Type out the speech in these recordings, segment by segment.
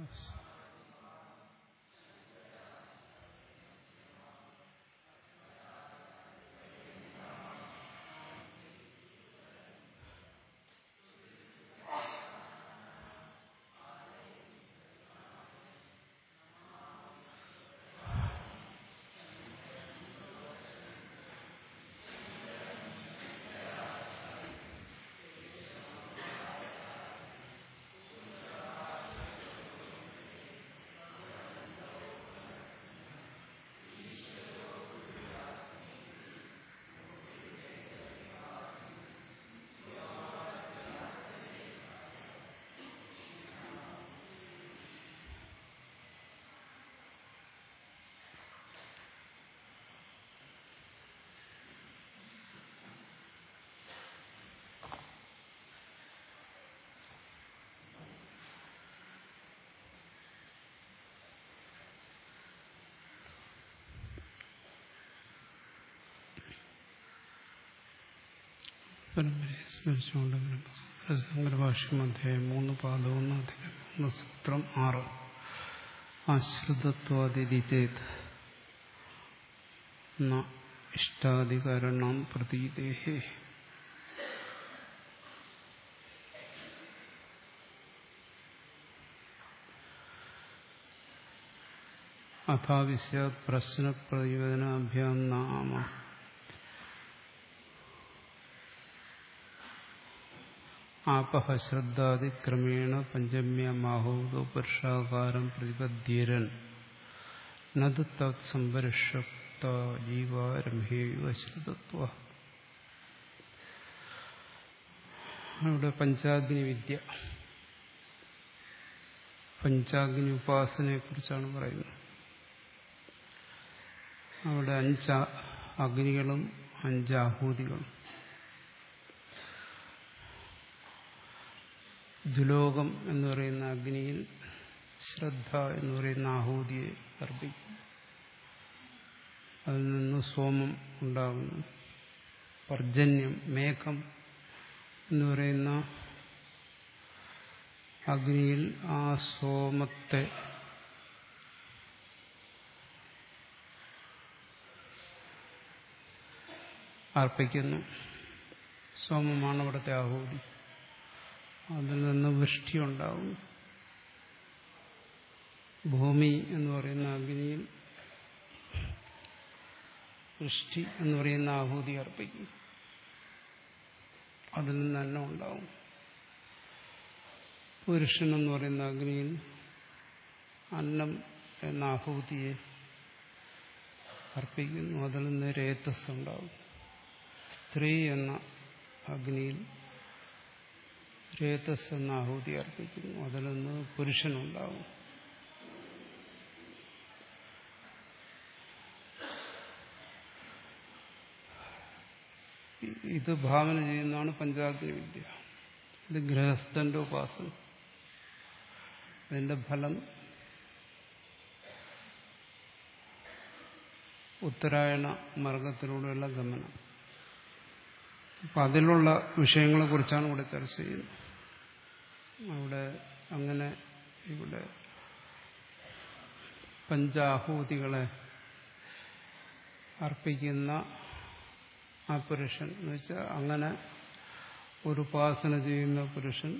പരമ്പരയെ സ്മരിച്ചുകൊണ്ടെങ്കിലും സങ്കരഭാഷ്യം അധ്യായം മൂന്ന് പാദം ഒന്ന് അധികം ഒന്ന് സൂത്രം ആറ് ആശ്രിതത്വാദിതി ചേത് ന ഇഷ്ടാധികരണം പ്രതീതേഹേ അഥാവിസ്യ പ്രശ്നപ്രയോജനാഭ്യാം നാമ ആപഹ ശ്രദ്ധാതിക്രമേണ പഞ്ചമ്യമാഹൂതോ പുരുഷാകാരം പ്രതിപദ്യരൻ നത് തത് സംപരിഷക്ത ജീവാരംഭേവ ശ്രുതത്വ അവിടെ പഞ്ചാഗ്നി വിദ്യ പഞ്ചാഗ്നി ഉപാസനയെ കുറിച്ചാണ് പറയുന്നത് അവിടെ അഞ്ച് അഗ്നികളും അഞ്ച് ആഹൂതികളും ദുലോകം എന്ന് പറയുന്ന അഗ്നിയിൽ ശ്രദ്ധ എന്ന് പറയുന്ന ആഹൂതിയെ അർപ്പിക്കും അതിൽ നിന്ന് സോമം ഉണ്ടാകുന്നു പർജന്യം മേഘം എന്ന് പറയുന്ന അഗ്നിയിൽ ആ സോമത്തെ അർപ്പിക്കുന്നു സോമമാണ് അവിടുത്തെ ആഹൂതി അതിൽ നിന്ന് വൃഷ്ടി ഉണ്ടാവും ഭൂമി എന്ന് പറയുന്ന അഗ്നിയിൽ വൃഷ്ടി എന്ന് പറയുന്ന ആഹൂതി അർപ്പിക്കും അതിൽ നിന്ന് അന്നം ഉണ്ടാവും പുരുഷൻ എന്ന് പറയുന്ന അഗ്നിയിൽ അന്നം എന്ന ആഹൂതിയെ അർപ്പിക്കുന്നു അതിൽ നിന്ന് രേതസ് ഉണ്ടാവും സ്ത്രീ എന്ന അഗ്നിയിൽ രേതസ് എന്ന ആഹൂതി അർപ്പിക്കുന്നു അതിൽ നിന്ന് പുരുഷനുണ്ടാവും ഇത് ഭാവന ചെയ്യുന്നതാണ് പഞ്ചാഗ്നി വിദ്യ ഇത് ഗൃഹസ്ഥന്റെ ഉപാസന അതിന്റെ ഫലം ഉത്തരായണ മാർഗത്തിലൂടെയുള്ള ഗമനം അപ്പം അതിലുള്ള വിഷയങ്ങളെ കുറിച്ചാണ് ഇവിടെ ചർച്ച ചെയ്യുന്നത് അവിടെ അങ്ങനെ ഇവിടെ പഞ്ചാഹൂതികളെ അർപ്പിക്കുന്ന ആ പുരുഷൻ എന്ന് വെച്ചാൽ അങ്ങനെ ഒരു ഉപാസന ചെയ്യുന്ന പുരുഷൻ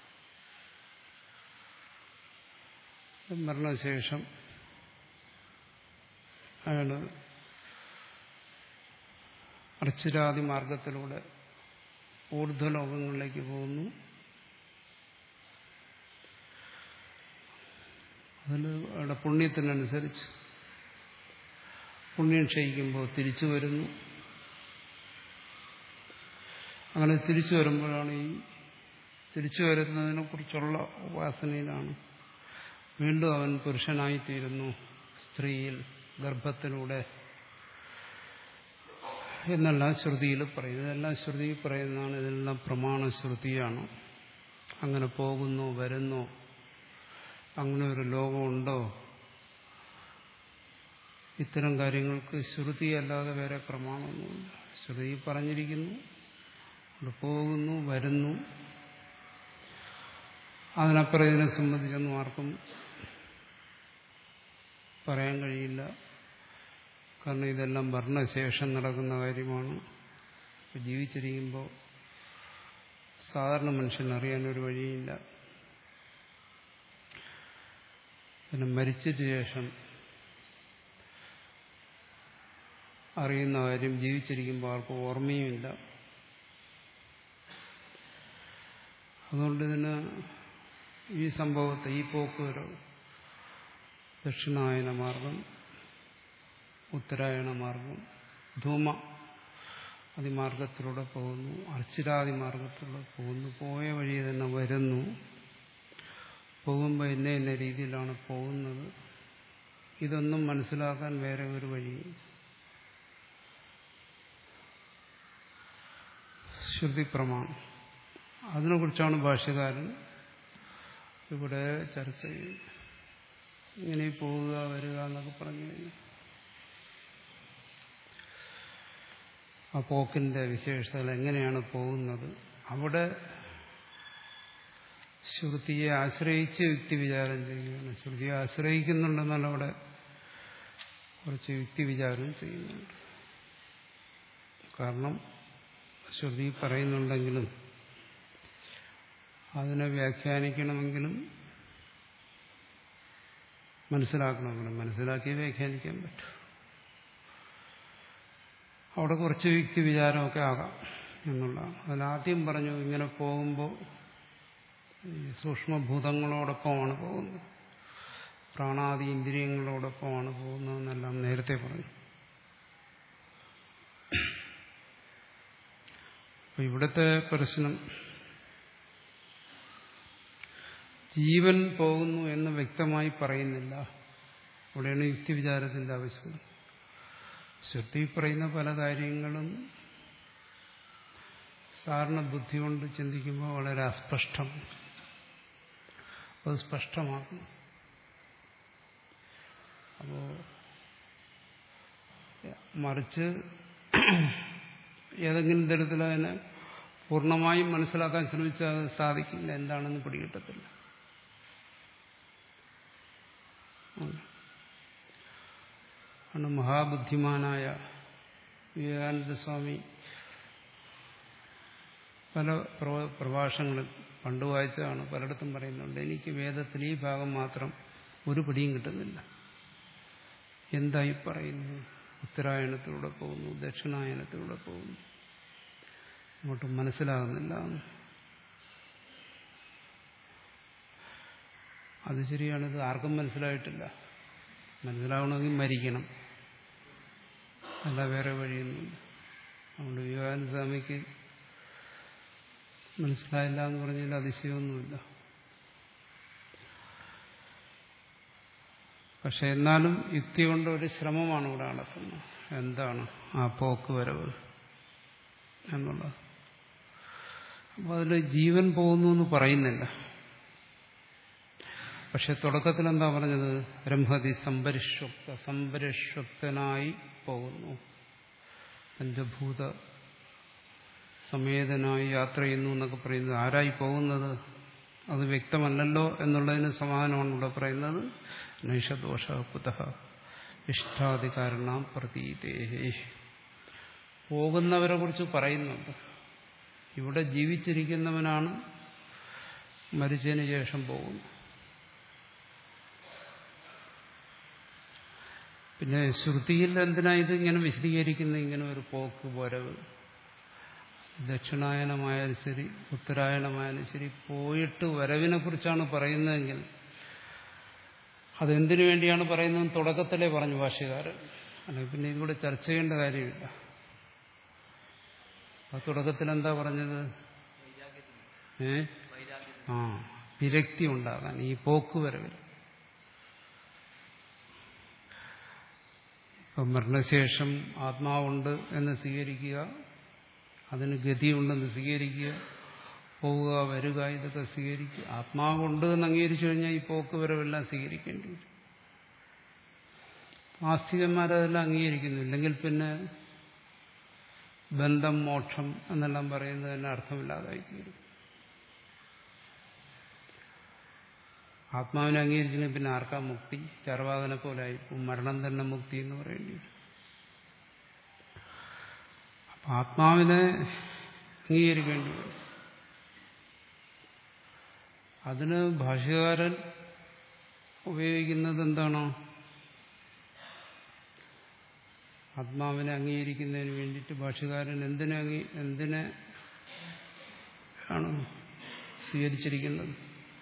മരണശേഷം അയാൾ അർച്ചിരാദി മാർഗത്തിലൂടെ ഊർധ്വലോകങ്ങളിലേക്ക് പോകുന്നു അതിൽ അവിടെ പുണ്യത്തിനനുസരിച്ച് പുണ്യം ക്ഷയിക്കുമ്പോൾ തിരിച്ചു വരുന്നു അങ്ങനെ തിരിച്ചു വരുമ്പോഴാണ് ഈ തിരിച്ചു വരുന്നതിനെ കുറിച്ചുള്ള ഉപാസനയിലാണ് വീണ്ടും അവൻ പുരുഷനായിത്തീരുന്നു സ്ത്രീയിൽ ഗർഭത്തിലൂടെ എന്നെല്ലാം ശ്രുതിയിൽ പറയുന്നത് ഇതെല്ലാം ശ്രുതിയിൽ പറയുന്നതാണ് ഇതെല്ലാം പ്രമാണ ശ്രുതിയാണ് അങ്ങനെ പോകുന്നു വരുന്നു അങ്ങനെ ഒരു ലോകമുണ്ടോ ഇത്തരം കാര്യങ്ങൾക്ക് ശ്രുതി അല്ലാതെ വേറെ പ്രമാണമൊന്നുമില്ല ശ്രുതി പറഞ്ഞിരിക്കുന്നു അവിടെ പോകുന്നു വരുന്നു അതിനപ്പുറം ഇതിനെ സംബന്ധിച്ചൊന്നും ആർക്കും പറയാൻ കഴിയില്ല കാരണം ഇതെല്ലാം ഭരണശേഷം നടക്കുന്ന കാര്യമാണ് ജീവിച്ചിരിക്കുമ്പോൾ സാധാരണ മനുഷ്യൻ അറിയാനൊരു വഴിയില്ല പിന്നെ മരിച്ചതിന് ശേഷം അറിയുന്ന കാര്യം ജീവിച്ചിരിക്കുമ്പോൾ ആർക്കും ഓർമ്മയുമില്ല അതുകൊണ്ട് ഇതിന് ഈ സംഭവത്തെ ഈ പോക്ക് ഒരു ദക്ഷിണായന മാർഗം ഉത്തരായണ മാർഗം ധൂമ അതിമാർഗത്തിലൂടെ പോകുന്നു അർച്ചിരാതി മാർഗത്തിലൂടെ പോകുന്നു പോയ വഴി തന്നെ വരുന്നു പോകുമ്പോൾ ഇന്ന ഇന്ന രീതിയിലാണ് പോകുന്നത് ഇതൊന്നും മനസ്സിലാക്കാൻ വേറെ ഒരു വഴി ശ്രുതി പ്രമാണം അതിനെക്കുറിച്ചാണ് ഭാഷ്യകാരൻ ഇവിടെ ചർച്ച ചെയ്യുന്നത് ഇങ്ങനെ പോവുക വരിക എന്നൊക്കെ പറഞ്ഞു കഴിഞ്ഞാൽ ആ പോക്കിന്റെ വിശേഷതകൾ എങ്ങനെയാണ് പോകുന്നത് അവിടെ ശ്രുതിയെ ആശ്രയിച്ച് യുക്തി വിചാരം ചെയ്യുകയാണ് ശ്രുതിയെ ആശ്രയിക്കുന്നുണ്ടെന്നാൽ അവിടെ കുറച്ച് യുക്തി വിചാരം ചെയ്യുന്നുണ്ട് കാരണം ശ്രുതി പറയുന്നുണ്ടെങ്കിലും അതിനെ വ്യാഖ്യാനിക്കണമെങ്കിലും മനസ്സിലാക്കണമെങ്കിലും മനസ്സിലാക്കി വ്യാഖ്യാനിക്കാൻ പറ്റും അവിടെ കുറച്ച് യുക്തി വിചാരമൊക്കെ ആകാം എന്നുള്ളതാണ് അതിലാദ്യം പറഞ്ഞു ഇങ്ങനെ പോകുമ്പോൾ ഈ സൂക്ഷ്മഭൂതങ്ങളോടൊപ്പമാണ് പോകുന്നത് പ്രാണാദി ഇന്ദ്രിയങ്ങളോടൊപ്പമാണ് പോകുന്നതെന്നെല്ലാം നേരത്തെ പറഞ്ഞു അപ്പൊ ഇവിടുത്തെ പ്രശ്നം ജീവൻ പോകുന്നു എന്ന് വ്യക്തമായി പറയുന്നില്ല അവിടെയാണ് യുക്തി വിചാരത്തിന്റെ ആവശ്യം ശ്രുതി പറയുന്ന പല കാര്യങ്ങളും സാധാരണ ബുദ്ധി കൊണ്ട് ചിന്തിക്കുമ്പോൾ വളരെ അസ്പഷ്ടം അത് സ്പഷ്ടമാക്കണം അപ്പോ മറിച്ച് ഏതെങ്കിലും തരത്തിൽ അതിനെ പൂർണ്ണമായും മനസ്സിലാക്കാൻ ശ്രമിച്ചാൽ അത് സാധിക്കില്ല എന്താണെന്ന് പിടികിട്ടത്തില്ല ആണ് മഹാബുദ്ധിമാനായ വിവേകാനന്ദ സ്വാമി പല പ്രഭാഷണങ്ങളിൽ പണ്ട് വായിച്ചതാണ് പലയിടത്തും പറയുന്നുണ്ട് എനിക്ക് വേദത്തിൽ ഈ ഭാഗം മാത്രം ഒരു പിടിയും കിട്ടുന്നില്ല എന്തായി പറയുന്നു ഉത്തരായണത്തിലൂടെ പോകുന്നു ദക്ഷിണായനത്തിലൂടെ പോകുന്നു അങ്ങോട്ട് മനസ്സിലാകുന്നില്ല അത് ശരിയാണ് ഇത് ആർക്കും മനസ്സിലായിട്ടില്ല മനസ്സിലാവണമെങ്കിൽ മരിക്കണം അല്ല വേറെ വഴിയൊന്നുമില്ല അതുകൊണ്ട് വിവേകാനന്ദ സ്വാമിക്ക് മനസ്സിലായില്ല എന്ന് പറഞ്ഞാൽ അതിശയമൊന്നുമില്ല പക്ഷെ എന്നാലും യുക്തി കൊണ്ട് ഒരു ശ്രമമാണ് ഇവിടെ നടത്തുന്നത് എന്താണ് ആ പോക്ക് വരവ് എന്നുള്ളത് അപ്പോൾ അതിൽ ജീവൻ പോകുന്നു എന്ന് പറയുന്നില്ല പക്ഷെ തുടക്കത്തിൽ എന്താ പറഞ്ഞത് ബ്രഹ്മതി സംപരിഷ്വക്ത സംപരിഷ്വക്തനായി പോകുന്നു പഞ്ചഭൂത സമേതനായി യാത്ര ചെയ്യുന്നു എന്നൊക്കെ പറയുന്നത് ആരായി പോകുന്നത് അത് വ്യക്തമല്ലല്ലോ എന്നുള്ളതിന് സമാധാനമാണ് ഇവിടെ പറയുന്നത് നൈഷദോഷ കുത ഇഷ്ടാധികാരണ പ്രതീതേഹേ പോകുന്നവരെ കുറിച്ച് പറയുന്നുണ്ട് ഇവിടെ ജീവിച്ചിരിക്കുന്നവനാണ് മരിച്ചതിന് ശേഷം പോകുന്നത് പിന്നെ ശ്രുതിയിൽ എന്തിനാ ഇത് ഇങ്ങനെ വിശദീകരിക്കുന്ന ഇങ്ങനെ ഒരു പോക്ക് വരവ് ദക്ഷിണായനമായാലും ശരി ഉത്തരായണമായാലും ശരി പോയിട്ട് വരവിനെ കുറിച്ചാണ് പറയുന്നതെങ്കിൽ അതെന്തിനു വേണ്ടിയാണ് പറയുന്നത് തുടക്കത്തിലേ പറഞ്ഞു ഭാഷ്യകാരൻ അല്ലെങ്കിൽ പിന്നെ ഇതിലൂടെ ചർച്ച ചെയ്യേണ്ട കാര്യമില്ല ആ തുടക്കത്തിൽ എന്താ പറഞ്ഞത് ഏ ആ വിരക്തി ഉണ്ടാകാൻ ഈ പോക്ക് വരവിൽ ഇപ്പം മരണശേഷം ആത്മാവുണ്ട് എന്ന് സ്വീകരിക്കുക അതിന് ഗതിയുണ്ടെന്ന് സ്വീകരിക്കുക പോവുക വരിക ഇതൊക്കെ സ്വീകരിക്കുക ആത്മാവുണ്ട് എന്ന് അംഗീകരിച്ചു കഴിഞ്ഞാൽ ഈ പോക്ക് വരവെല്ലാം സ്വീകരിക്കേണ്ടി വരും ആസ്തികന്മാരതെല്ലാം അംഗീകരിക്കുന്നു ഇല്ലെങ്കിൽ പിന്നെ ബന്ധം മോക്ഷം എന്നെല്ലാം പറയുന്നതിന് അർത്ഥമില്ലാതായി തീരും ആത്മാവിനെ അംഗീകരിച്ചില്ലെങ്കിൽ പിന്നെ ആർക്കാ മുക്തി ചർവാകനെ പോലെ ആയിരിക്കും മരണം തന്നെ മുക്തി എന്ന് പറയേണ്ടി വരും അപ്പൊ ആത്മാവിനെ അംഗീകരിക്കേണ്ടി വരും അതിന് ഭാഷ്യകാരൻ ഉപയോഗിക്കുന്നത് എന്താണോ ആത്മാവിനെ അംഗീകരിക്കുന്നതിന് വേണ്ടിയിട്ട് ഭാഷ്യകാരൻ എന്തിനെ അംഗീ എന്തിനെ ആണ് സ്വീകരിച്ചിരിക്കുന്നത്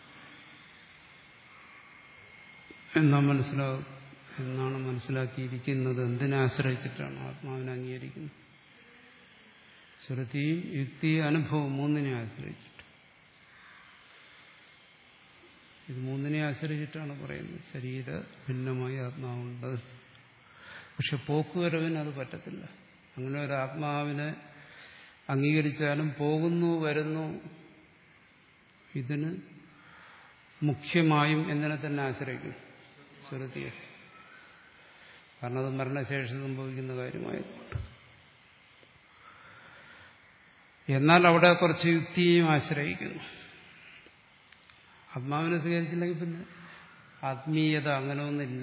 എന്നാ മനസ്സിലാവും എന്നാണ് മനസ്സിലാക്കിയിരിക്കുന്നത് എന്തിനെ ആശ്രയിച്ചിട്ടാണ് ആത്മാവിനെ അംഗീകരിക്കുന്നത് ശ്രുതിയും യുക്തിയും അനുഭവം മൂന്നിനെ ആശ്രയിച്ചിട്ട് ഇത് മൂന്നിനെ ആശ്രയിച്ചിട്ടാണ് പറയുന്നത് ശരീര ഭിന്നമായി ആത്മാവുണ്ട് പക്ഷെ പോക്കുവരവിന് അത് പറ്റത്തില്ല അങ്ങനെ ഒരു ആത്മാവിനെ അംഗീകരിച്ചാലും പോകുന്നു വരുന്നു ഇതിന് മുഖ്യമായും എന്തിനെ തന്നെ ആശ്രയിക്കും ശ്രുതിയെ കാരണം അത് മരണശേഷം സംഭവിക്കുന്ന കാര്യമായതുകൊണ്ട് എന്നാൽ അവിടെ കുറച്ച് യുക്തിയെയും ആശ്രയിക്കുന്നു ആത്മാവിനെ സ്വീകരിച്ചില്ലെങ്കിൽ പിന്നെ ആത്മീയത അങ്ങനെ ഒന്നില്ല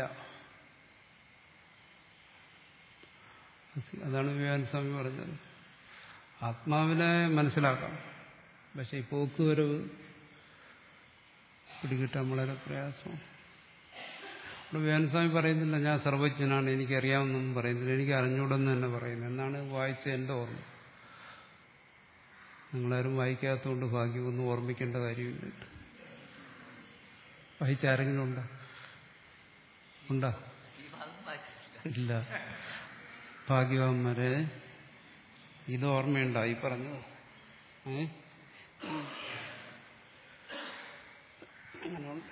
അതാണ് വിവേകാനന്ദ സ്വാമി പറഞ്ഞത് ആത്മാവിനെ മനസ്സിലാക്കാം പക്ഷെ ഈ പോക്കുവരവ് പിടികിട്ടാൻ വളരെ പ്രയാസമാണ് ഇവിടെ വിവേകാനന്ദ സ്വാമി പറയുന്നില്ല ഞാൻ സർവജ്ഞനാണ് എനിക്കറിയാമെന്നൊന്നും പറയുന്നില്ല എനിക്ക് അറിഞ്ഞൂടെന്ന് തന്നെ പറയുന്നത് എന്നാണ് വായിച്ച എൻ്റെ ഓർമ്മ നിങ്ങളാരും വായിക്കാത്തതുകൊണ്ട് ഭാഗ്യമൊന്നും ഓർമ്മിക്കേണ്ട കാര്യമില്ല വായിച്ചാരെങ്കിലും ഉണ്ടോ ഉണ്ടോ ഈ ഭാഗം വായിച്ചിട്ടില്ല ഇല്ല ഭാഗ്യവാന്മാരെ ഇത് ഓർമ്മയുണ്ടോ ഈ പറഞ്ഞത് ഏ അങ്ങനെയുണ്ട്.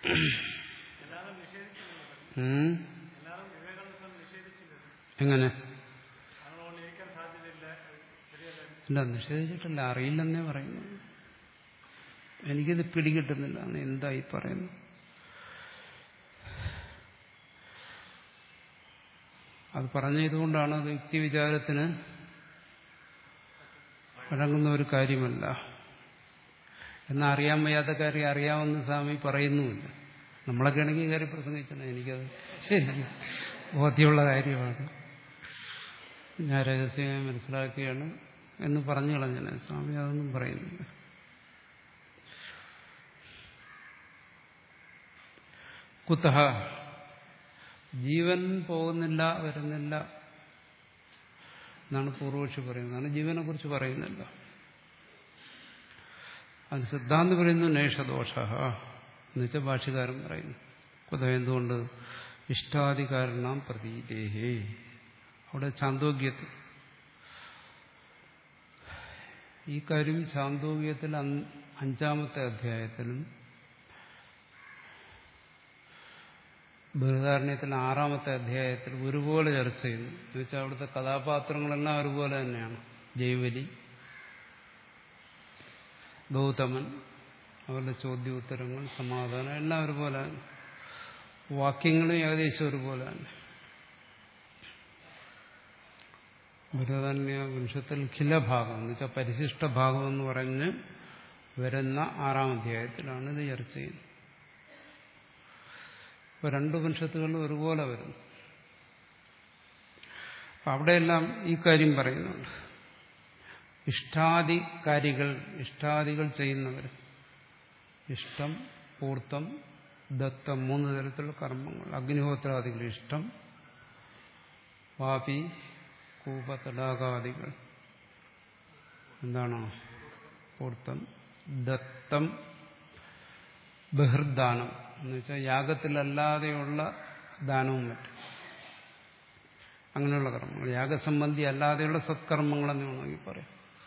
ഉം. എങ്ങനെ ഇല്ല നിഷേധിച്ചിട്ടില്ല അറിയില്ലെന്നേ പറയുന്നു എനിക്കിത് പിടികിട്ടുന്നില്ല എന്താ ഈ പറയുന്നത് അത് പറഞ്ഞതുകൊണ്ടാണ് അത് യുക്തിവിചാരത്തിന് വഴങ്ങുന്ന ഒരു കാര്യമല്ല എന്നാൽ അറിയാൻ വയ്യാത്ത കാര്യം അറിയാമെന്ന് സ്വാമി പറയുന്നുമില്ല നമ്മളൊക്കെ ആണെങ്കിൽ കയറി പ്രസംഗിച്ചത് എനിക്കത് ശരി ബോധ്യമുള്ള കാര്യമാണ് ഞാൻ രഹസ്യമായി മനസ്സിലാക്കുകയാണ് എന്ന് പറഞ്ഞു കളഞ്ഞാൽ സ്വാമി അതൊന്നും പറയുന്നില്ല കുത്തഹ ജീവൻ പോകുന്നില്ല വരുന്നില്ല എന്നാണ് പൂർവക്ഷി പറയുന്നത് കാരണം ജീവനെ കുറിച്ച് പറയുന്നില്ല അത് സിദ്ധാന്തി പറയുന്നു നേഷദോഷ എന്നുവെച്ചാൽ ഭാഷകാരൻ പറയുന്നു കുത എന്തുകൊണ്ട് ഇഷ്ടാധികാരണം പ്രതീതേഹേ അവിടെ ചാന്തോഗ്യത്തിൽ ഈ കാര്യം ചാന്തോഗ്യത്തിൽ അഞ്ചാമത്തെ അധ്യായത്തിലും ബൃഹദാരണ്യത്തിൽ ആറാമത്തെ അധ്യായത്തിൽ ഒരുപോലെ ചർച്ച ചെയ്യുന്നു എന്നുവെച്ചാൽ അവിടുത്തെ കഥാപാത്രങ്ങളെല്ലാം ഒരുപോലെ തന്നെയാണ് ജൈവലി ഗൗതമൻ അവരുടെ ചോദ്യോത്തരങ്ങൾ സമാധാനം എല്ലാം ഒരുപോലെ വാക്യങ്ങളും ഏകദേശം ഒരുപോലെ തന്നെ ബൃഹദാരണ്യ വംശത്തിൽ ഖിലഭാഗം എന്ന് വെച്ചാൽ പരിശിഷ്ട ഭാഗം എന്ന് പറഞ്ഞ് വരുന്ന ആറാം അധ്യായത്തിലാണ് ഇത് ചർച്ച ചെയ്യുന്നത് ഇപ്പൊ രണ്ട് ഉപനിഷത്തുകളും ഒരുപോലെ വരുന്നു അപ്പൊ അവിടെയെല്ലാം ഈ കാര്യം പറയുന്നുണ്ട് ഇഷ്ടാദികാരികൾ ഇഷ്ടാദികൾ ചെയ്യുന്നവർ ഇഷ്ടം പൂർത്തം ദത്തം മൂന്ന് തരത്തിലുള്ള കർമ്മങ്ങൾ അഗ്നിഹോത്രാദികൾ ഇഷ്ടം വാപി കൂപ തടാകാദികൾ എന്താണ് പൂർത്തം ദത്തം ബഹിർദാനം എന്ന് വെച്ചാൽ യാഗത്തിലല്ലാതെയുള്ള ദാനവും മറ്റും അങ്ങനെയുള്ള കർമ്മങ്ങൾ യാഗസംബന്ധി അല്ലാതെയുള്ള സത്കർമ്മങ്ങളെന്ന് വേണമെങ്കിൽ പറയാം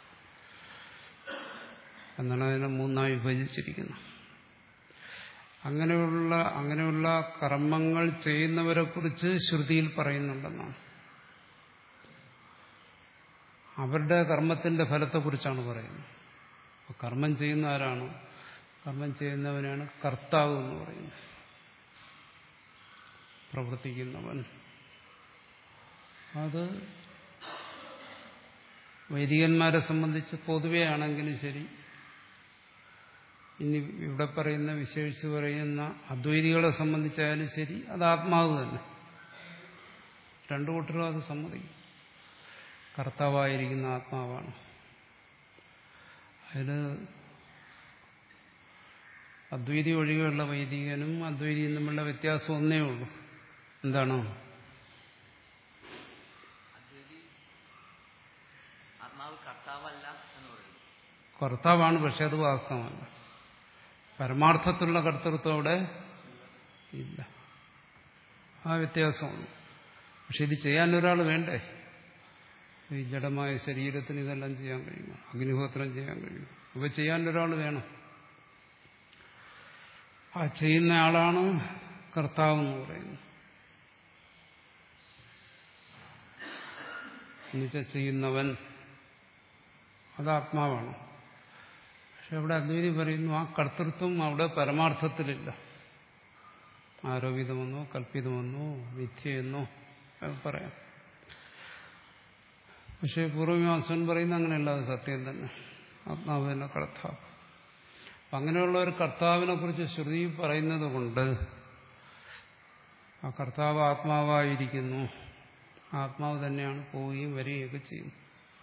എന്നാണ് അതിനെ മൂന്നായി വിഭജിച്ചിരിക്കുന്നത് അങ്ങനെയുള്ള അങ്ങനെയുള്ള കർമ്മങ്ങൾ ചെയ്യുന്നവരെ കുറിച്ച് ശ്രുതിയിൽ പറയുന്നുണ്ടെന്നാണ് അവരുടെ കർമ്മത്തിന്റെ ഫലത്തെക്കുറിച്ചാണ് പറയുന്നത് അപ്പോൾ കർമ്മം ചെയ്യുന്ന ആരാണ് കർമ്മം ചെയ്യുന്നവനാണ് കർത്താവ് എന്ന് പറയുന്നത് പ്രവർത്തിക്കുന്നവൻ അത് വൈദികന്മാരെ സംബന്ധിച്ച് പൊതുവെ ആണെങ്കിലും ശരി ഇനി ഇവിടെ പറയുന്ന വിശേഷിച്ച് പറയുന്ന അദ്വൈതികളെ സംബന്ധിച്ചായാലും ശരി അത് ആത്മാവ് തന്നെ രണ്ടു കൂട്ടരും അത് സമ്മതിക്കും കർത്താവായിരിക്കുന്ന ആത്മാവാണ് അതിൽ അദ്വൈതി ഒഴികെയുള്ള വൈദികനും അദ്വൈതിയും തമ്മിലുള്ള വ്യത്യാസം ഒന്നേ ഉള്ളൂ എന്താണോ അദ്വൈതി ആത്മാവ് കർത്താവല്ല എന്ന് പറയുന്നു കർത്താവാണ് പക്ഷെ അത് വാസ്തവമല്ല പരമാർത്ഥത്തിലുള്ള കർത്തൃത്വം അവിടെ ഇല്ല ആ വ്യത്യാസമുണ്ട് പക്ഷെ ഇത് ചെയ്യാൻ ഒരാൾ വേണ്ടേ ഈ ജഡമായ ശരീരത്തിന് ഇതെല്ലാം ചെയ്യാൻ കഴിയുമോ അഗ്നിഹോത്രം ചെയ്യാൻ കഴിയുമോ ഇവ ചെയ്യാൻ ഒരാൾ വേണം ആ ചെയ്യുന്ന ആളാണ് കർത്താവ് എന്ന് പറയുന്നത് എന്നുവെച്ചാൽ ചെയ്യുന്നവൻ അത് ആത്മാവാണ് പക്ഷെ അവിടെ അദ്വൈതി പറയുന്നു ആ കർത്തൃത്വം അവിടെ പരമാർത്ഥത്തിലില്ല ആരോപിതമെന്നോ കൽപ്പിതമെന്നോ മിഥ്യയെന്നോ അത് പറയാം പക്ഷെ പൂർവമീമാസൻ പറയുന്ന അങ്ങനെയല്ല അത് സത്യം തന്നെ ആത്മാവ് തന്നെ കർത്താവ് അപ്പം അങ്ങനെയുള്ള ഒരു കർത്താവിനെ കുറിച്ച് ശ്രുതി പറയുന്നത് കൊണ്ട് ആ കർത്താവ് ആത്മാവായിരിക്കുന്നു ആത്മാവ് തന്നെയാണ് പോവുകയും വരികയൊക്കെ ചെയ്യുന്നത്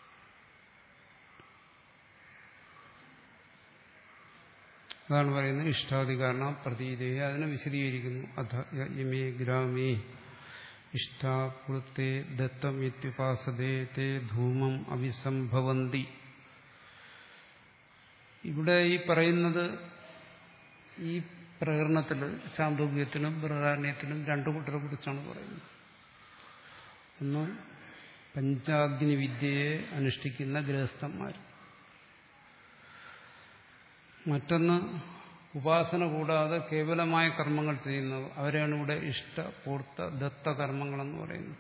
അതാണ് പറയുന്നത് ഇഷ്ടാധികാരണ പ്രതീതയെ അതിനെ വിശദീകരിക്കുന്നു അധ യമേ ഗ്രാമേ ഇഷ്ടാപുളത്തെ ദത്തം ഇത്യുപാസതേ തേ ധൂമം അവിസംഭവന്തി ഇവിടെ ഈ പറയുന്നത് ഈ പ്രകരണത്തിൽ ചാന്തോഗ്യത്തിനും ബൃഹദാരണ്യത്തിനും രണ്ടു കൂട്ടരെ കുറിച്ചാണ് പറയുന്നത് ഒന്ന് പഞ്ചാഗ്നി വിദ്യയെ അനുഷ്ഠിക്കുന്ന ഗൃഹസ്ഥന്മാർ മറ്റൊന്ന് ഉപാസന കൂടാതെ കേവലമായ കർമ്മങ്ങൾ ചെയ്യുന്നവർ അവരെയാണ് ഇവിടെ ഇഷ്ട പൂർത്ത ദത്ത കർമ്മങ്ങളെന്ന് പറയുന്നത്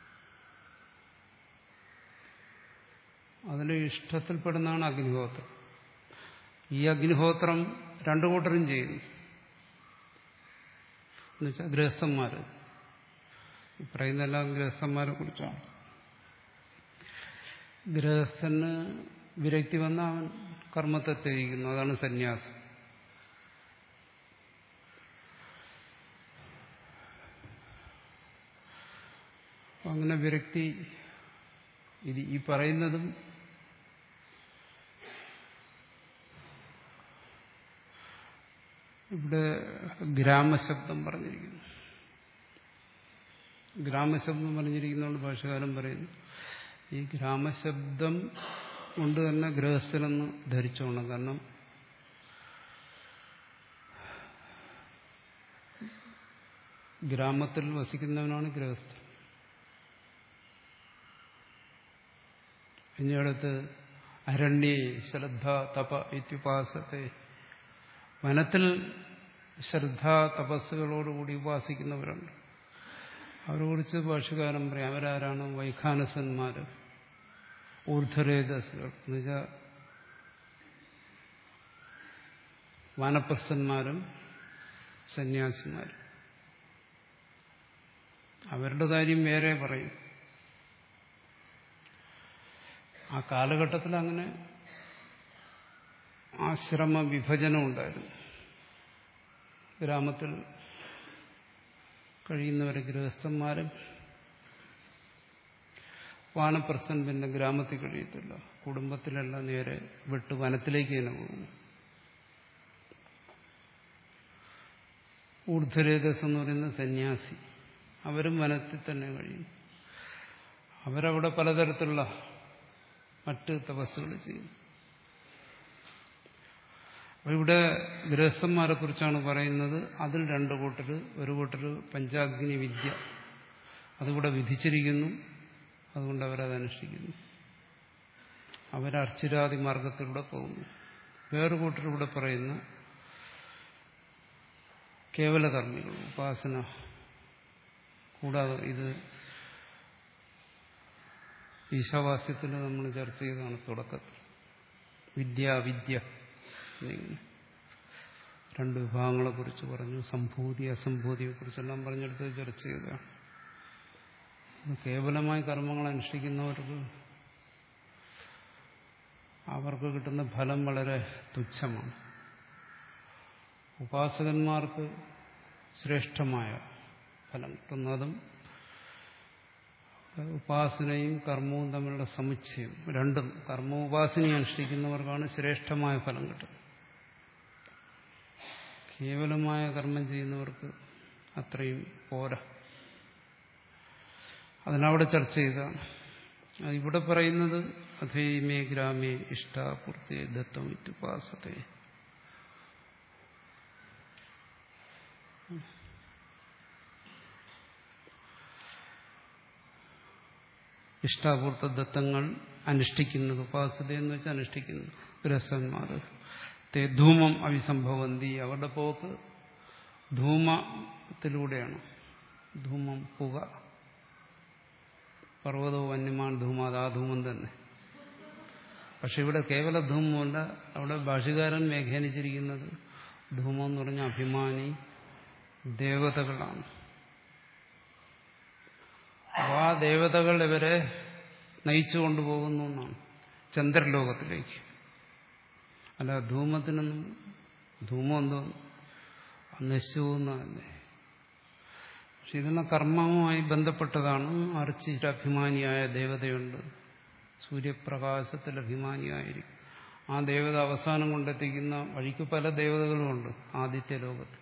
അതിൽ ഇഷ്ടത്തിൽപ്പെടുന്നതാണ് അഗ്നിഹോത്രം ഈ അഗ്നിഹോത്രം രണ്ടു കൂട്ടരും ചെയ്യുന്നു എന്നുവെച്ചാൽ ഗൃഹസ്ഥന്മാർ ഈ പറയുന്നെല്ലാം ഗൃഹസ്ഥന്മാരെ കുറിച്ചാണ് ഗൃഹസ്ഥന് വിരക്തി വന്ന അവൻ കർമ്മത്തെ ത്യജിക്കുന്നു അതാണ് സന്യാസം അങ്ങനെ വിരക്തി ഇത് ഈ പറയുന്നതും ഇവിടെ ഗ്രാമശബ്ദം പറഞ്ഞിരിക്കുന്നു ഗ്രാമശബ്ദം പറഞ്ഞിരിക്കുന്നതുകൊണ്ട് ഭാഷകാരൻ പറയുന്നു ഈ ഗ്രാമശബ്ദം കൊണ്ട് തന്നെ ഗൃഹസ്ഥനെന്ന് ധരിച്ചോണം കാരണം ഗ്രാമത്തിൽ വസിക്കുന്നവനാണ് ഗൃഹസ്ഥൻ ഇനിയടുത്ത് അരണ്യേ ശ്രദ്ധ തപ ഇത്യുപാസത്തെ വനത്തിൽ ശ്രദ്ധ തപസ്സുകളോടുകൂടി ഉപാസിക്കുന്നവരുണ്ട് അവരെക്കുറിച്ച് ഭാഷകാരൻ പറയും അവരാരാണ് വൈഖാനസന്മാർ ഊർധരേതസ്സുകൾ എന്നുവെച്ചാൽ വാനപ്രസ്ഥന്മാരും സന്യാസിമാരും അവരുടെ കാര്യം വേറെ പറയും ആ കാലഘട്ടത്തിൽ അങ്ങനെ ആശ്രമ വിഭജനം ഉണ്ടായിരുന്നു ഗ്രാമത്തിൽ കഴിയുന്നവരെ ഗൃഹസ്ഥന്മാരും വാനപ്രസൻ പിന്നെ ഗ്രാമത്തിൽ കഴിയത്തില്ല കുടുംബത്തിലെല്ലാം നേരെ വിട്ട് വനത്തിലേക്ക് തന്നെ പോകുന്നു ഊർധരേതസ് എന്ന് പറയുന്ന സന്യാസി അവരും വനത്തിൽ തന്നെ കഴിയും അവരവിടെ പലതരത്തിലുള്ള മറ്റ് തപസ്സുകൾ ചെയ്യും അപ്പോൾ ഇവിടെ ഗൃഹസ്ഥന്മാരെ കുറിച്ചാണ് പറയുന്നത് അതിൽ രണ്ടു കൂട്ടർ ഒരു കൂട്ടർ പഞ്ചാഗ്നി വിദ്യ അതുകൂടെ വിധിച്ചിരിക്കുന്നു അതുകൊണ്ട് അവരത് അനുഷ്ഠിക്കുന്നു അവരർച്ചിരാതി മാർഗത്തിലൂടെ പോകുന്നു വേറെ കൂട്ടർ ഇവിടെ പറയുന്ന കേവലകർമ്മികൾ ഉപാസന കൂടാതെ ഇത് ഈശാവാസ്യത്തിൽ നമ്മൾ ചർച്ച ചെയ്തതാണ് തുടക്കത്തിൽ വിദ്യ വിദ്യ എന്നിങ്ങനെ രണ്ട് വിഭാഗങ്ങളെ കുറിച്ച് പറഞ്ഞു സംഭൂതി അസംഭൂതിയെ കുറിച്ചെല്ലാം പറഞ്ഞെടുത്ത് ചർച്ച ചെയ്തതാണ് കേവലമായ കർമ്മങ്ങൾ അനുഷ്ഠിക്കുന്നവർക്ക് അവർക്ക് കിട്ടുന്ന ഫലം വളരെ തുച്ഛമാണ് ഉപാസകന്മാർക്ക് ശ്രേഷ്ഠമായ ഫലം കിട്ടുന്നതും ഉപാസനയും കർമ്മവും തമ്മിലുള്ള സമുച്ചയം രണ്ടും കർമ്മ ഉപാസനയും അനുഷ്ഠിക്കുന്നവർക്കാണ് ശ്രേഷ്ഠമായ ഫലം കിട്ടുന്നത് കേവലമായ കർമ്മം ചെയ്യുന്നവർക്ക് അത്രയും പോരാ അതിനവിടെ ചർച്ച ചെയ്താണ് ഇവിടെ പറയുന്നത് അധേമേ ഗ്രാമേ ഇഷ്ടാപൂർത്തി ദത്തം ഇത്യുപാസത്തെ ഇഷ്ടാപൂർത്ത ദത്തങ്ങൾ അനുഷ്ഠിക്കുന്നത് ഉപാസത എന്ന് വെച്ചാൽ അനുഷ്ഠിക്കുന്നു രസന്മാർ തേ ധൂമം അവിസംഭവന്തി അവരുടെ പോക്ക് ധൂമത്തിലൂടെയാണ് ധൂമം പുക പർവ്വതവും വന്യമാൻ ധൂമാത് ആ ധൂമം തന്നെ പക്ഷെ ഇവിടെ കേവല ധൂമമല്ല അവിടെ ഭാഷകാരൻ വ്യാഖ്യാനിച്ചിരിക്കുന്നത് ധൂമം എന്ന് പറഞ്ഞ അഭിമാനി ദേവതകളാണ് അപ്പോൾ ആ ദേവതകൾ ഇവരെ നയിച്ചു കൊണ്ടുപോകുന്നു എന്നാണ് ചന്ദ്രലോകത്തിലേക്ക് അല്ല ധൂമത്തിനൊന്നും ധൂമം എന്തോ നശിച്ചു പോകുന്നതല്ലേ പക്ഷെ ഇതെല്ലാം കർമ്മവുമായി ബന്ധപ്പെട്ടതാണ് അർച്ചിട്ട് അഭിമാനിയായ ദേവതയുണ്ട് സൂര്യപ്രകാശത്തിൽ അഭിമാനിയായിരിക്കും ആ ദേവത അവസാനം കൊണ്ടെത്തിക്കുന്ന വഴിക്ക് പല ദേവതകളുമുണ്ട് ആദിത്യ ലോകത്തിൽ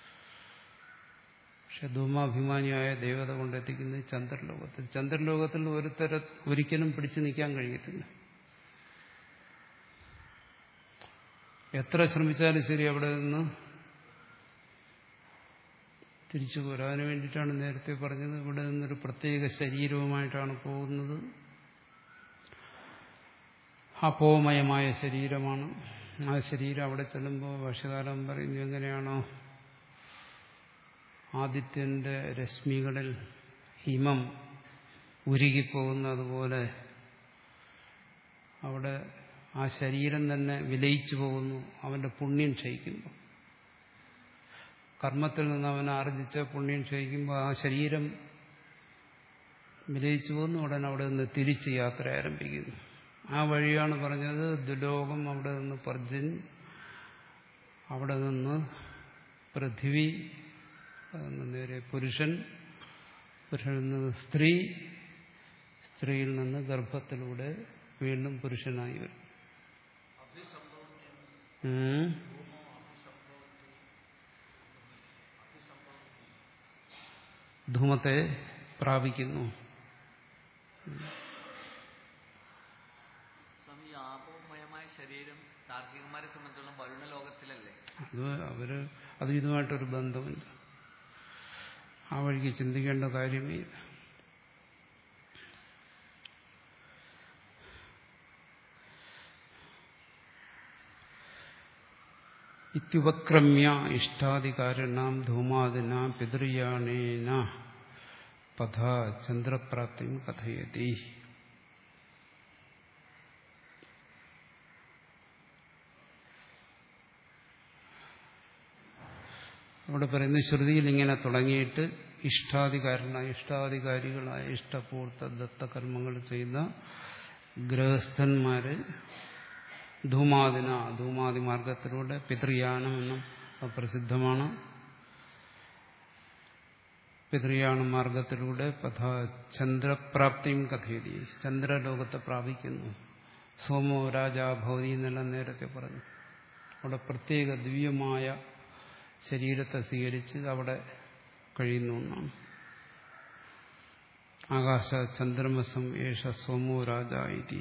പക്ഷെ ധൂമാഭിമാനിയായ ദേവത കൊണ്ടെത്തിക്കുന്നത് ചന്ദ്രലോകത്തിൽ ചന്ദ്രലോകത്തിൽ ഒരു തര ഒരിക്കലും പിടിച്ചു നിൽക്കാൻ കഴിയത്തില്ല എത്ര ശ്രമിച്ചാലും ശരി അവിടെ നിന്ന് തിരിച്ചു പോരാ അതിനു വേണ്ടിയിട്ടാണ് നേരത്തെ പറഞ്ഞത് ഇവിടെ നിന്നൊരു പ്രത്യേക ശരീരവുമായിട്ടാണ് പോകുന്നത് അപോമയമായ ശരീരമാണ് ആ ശരീരം അവിടെ ചെല്ലുമ്പോൾ ഭാഷകാലം പറയുന്നു എങ്ങനെയാണോ ആദിത്യന്റെ രശ്മികളിൽ ഹിമം ഉരുകിപ്പോകുന്നതുപോലെ അവിടെ ആ ശരീരം തന്നെ വിലയിച്ചു പോകുന്നു അവന്റെ പുണ്യം ക്ഷയിക്കുന്നു കർമ്മത്തിൽ നിന്ന് അവൻ ആർജിച്ച പുണ്യം ക്ഷയിക്കുമ്പോൾ ആ ശരീരം വിലയിച്ചു പോകുന്നു ഉടൻ അവിടെ നിന്ന് തിരിച്ച് യാത്ര ആരംഭിക്കുന്നു ആ വഴിയാണ് പറഞ്ഞത് ദുലോകം അവിടെ നിന്ന് പർജൻ അവിടെ നിന്ന് പൃഥിവി നേരെ പുരുഷൻ പുരുഷനിൽ നിന്ന് സ്ത്രീ സ്ത്രീയിൽ നിന്ന് ഗർഭത്തിലൂടെ വീണ്ടും പുരുഷനായി വരും ഉം. ധൂമത്തെ പ്രാപിക്കുന്നു സ്വാമി ഈ ആപമയമായ ശരീരം താർക്കികന്മാരെ സംബന്ധിച്ചിടത്തോളം വരുണ ലോകത്തിലല്ലേ അത് അവര് അത് ഇതുമായിട്ടൊരു ബന്ധമില്ല ആ വഴിക്ക് ചിന്തിക്കേണ്ട കാര്യമേ ഇല്ല ഇത്യുപക്രമ്യ ഇഷ്ടാധികാരിണാം ധൂമാദിന പിതൃയാണേന പഥ ചന്ദ്രപ്രാപ്തി കഥയതി അവിടെ പറയുന്ന ശ്രുതിയിൽ ഇങ്ങനെ തുടങ്ങിയിട്ട് ഇഷ്ടാധികാരനായ ഇഷ്ടാധികാരികളായ ഇഷ്ടപൂർത്ത ദത്തകർമ്മങ്ങൾ ചെയ്യുന്ന ഗൃഹസ്ഥന്മാര് ധൂമാദിന ധൂമാദി മാർഗത്തിലൂടെ പിതൃയാനം എന്നും പ്രസിദ്ധമാണ് പിതൃയാണ മാർഗത്തിലൂടെ പഥ ചന്ദ്രപ്രാപ്തിയും കഥയതി ചന്ദ്രലോകത്തെ പ്രാപിക്കുന്നു സോമോ രാജാ ഭൗതി എന്നെല്ലാം നേരത്തെ പറഞ്ഞു അവിടെ പ്രത്യേക ദിവ്യമായ ശരീരത്തെ സ്വീകരിച്ച് അവിടെ കഴിയുന്നു എന്നാണ് ആകാശ ചന്ദ്രമസം ഏഷ സോമോ രാജ ഇതി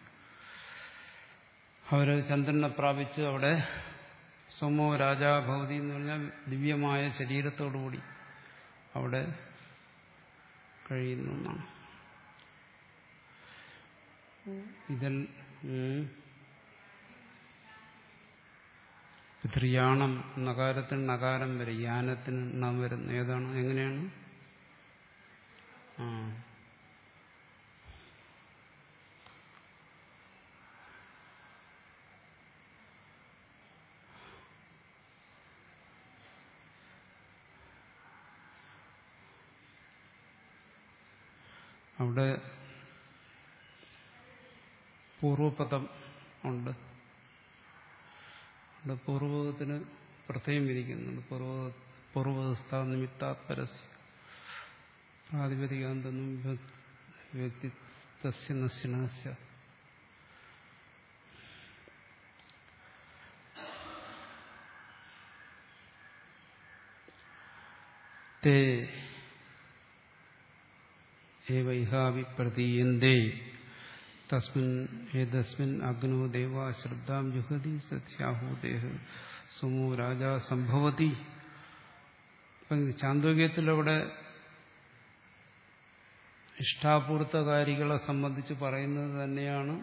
അവര് ചന്ദ്രനെ പ്രാപിച്ച് അവിടെ സോമോ രാജാഭവതി എന്ന് പറഞ്ഞാൽ ദിവ്യമായ ശരീരത്തോടുകൂടി അവിടെ കഴിയുന്നു എന്നാണ് ഇതിൽ ഉം, പിതൃയാണം നകാരത്തിന് നകാരം വരെ യാനത്തിന് നാം വരുന്നു ഏതാണ് എങ്ങനെയാണ് ആ അവിടെ പൂർവപദം ഉണ്ട് അവിടെ പൂർവപദത്തിന് പ്രത്യേകം വിധിക്കുന്നുണ്ട് പൂർവ പൂർവസ്ഥ നിമിത്താത്പരസ്യ പ്രാതിപതികാന്തെന്നും വ്യക്തിത്വസ്യ നശ്യനസ്യ തേ ഏവൈഹാവി പ്രതീയന്തേ തസ്മിൻ ഏതസ്മിൻ അഗ്നോ ദേവ ശ്രദ്ധാം ജുഹതി സത്യാഹൂദേഹ സുമോ രാജ സംഭവതി ചാന്തോക്യത്തിൽ അവിടെ ഇഷ്ടാപൂർത്തകാരികളെ സംബന്ധിച്ച് പറയുന്നത് തന്നെയാണ്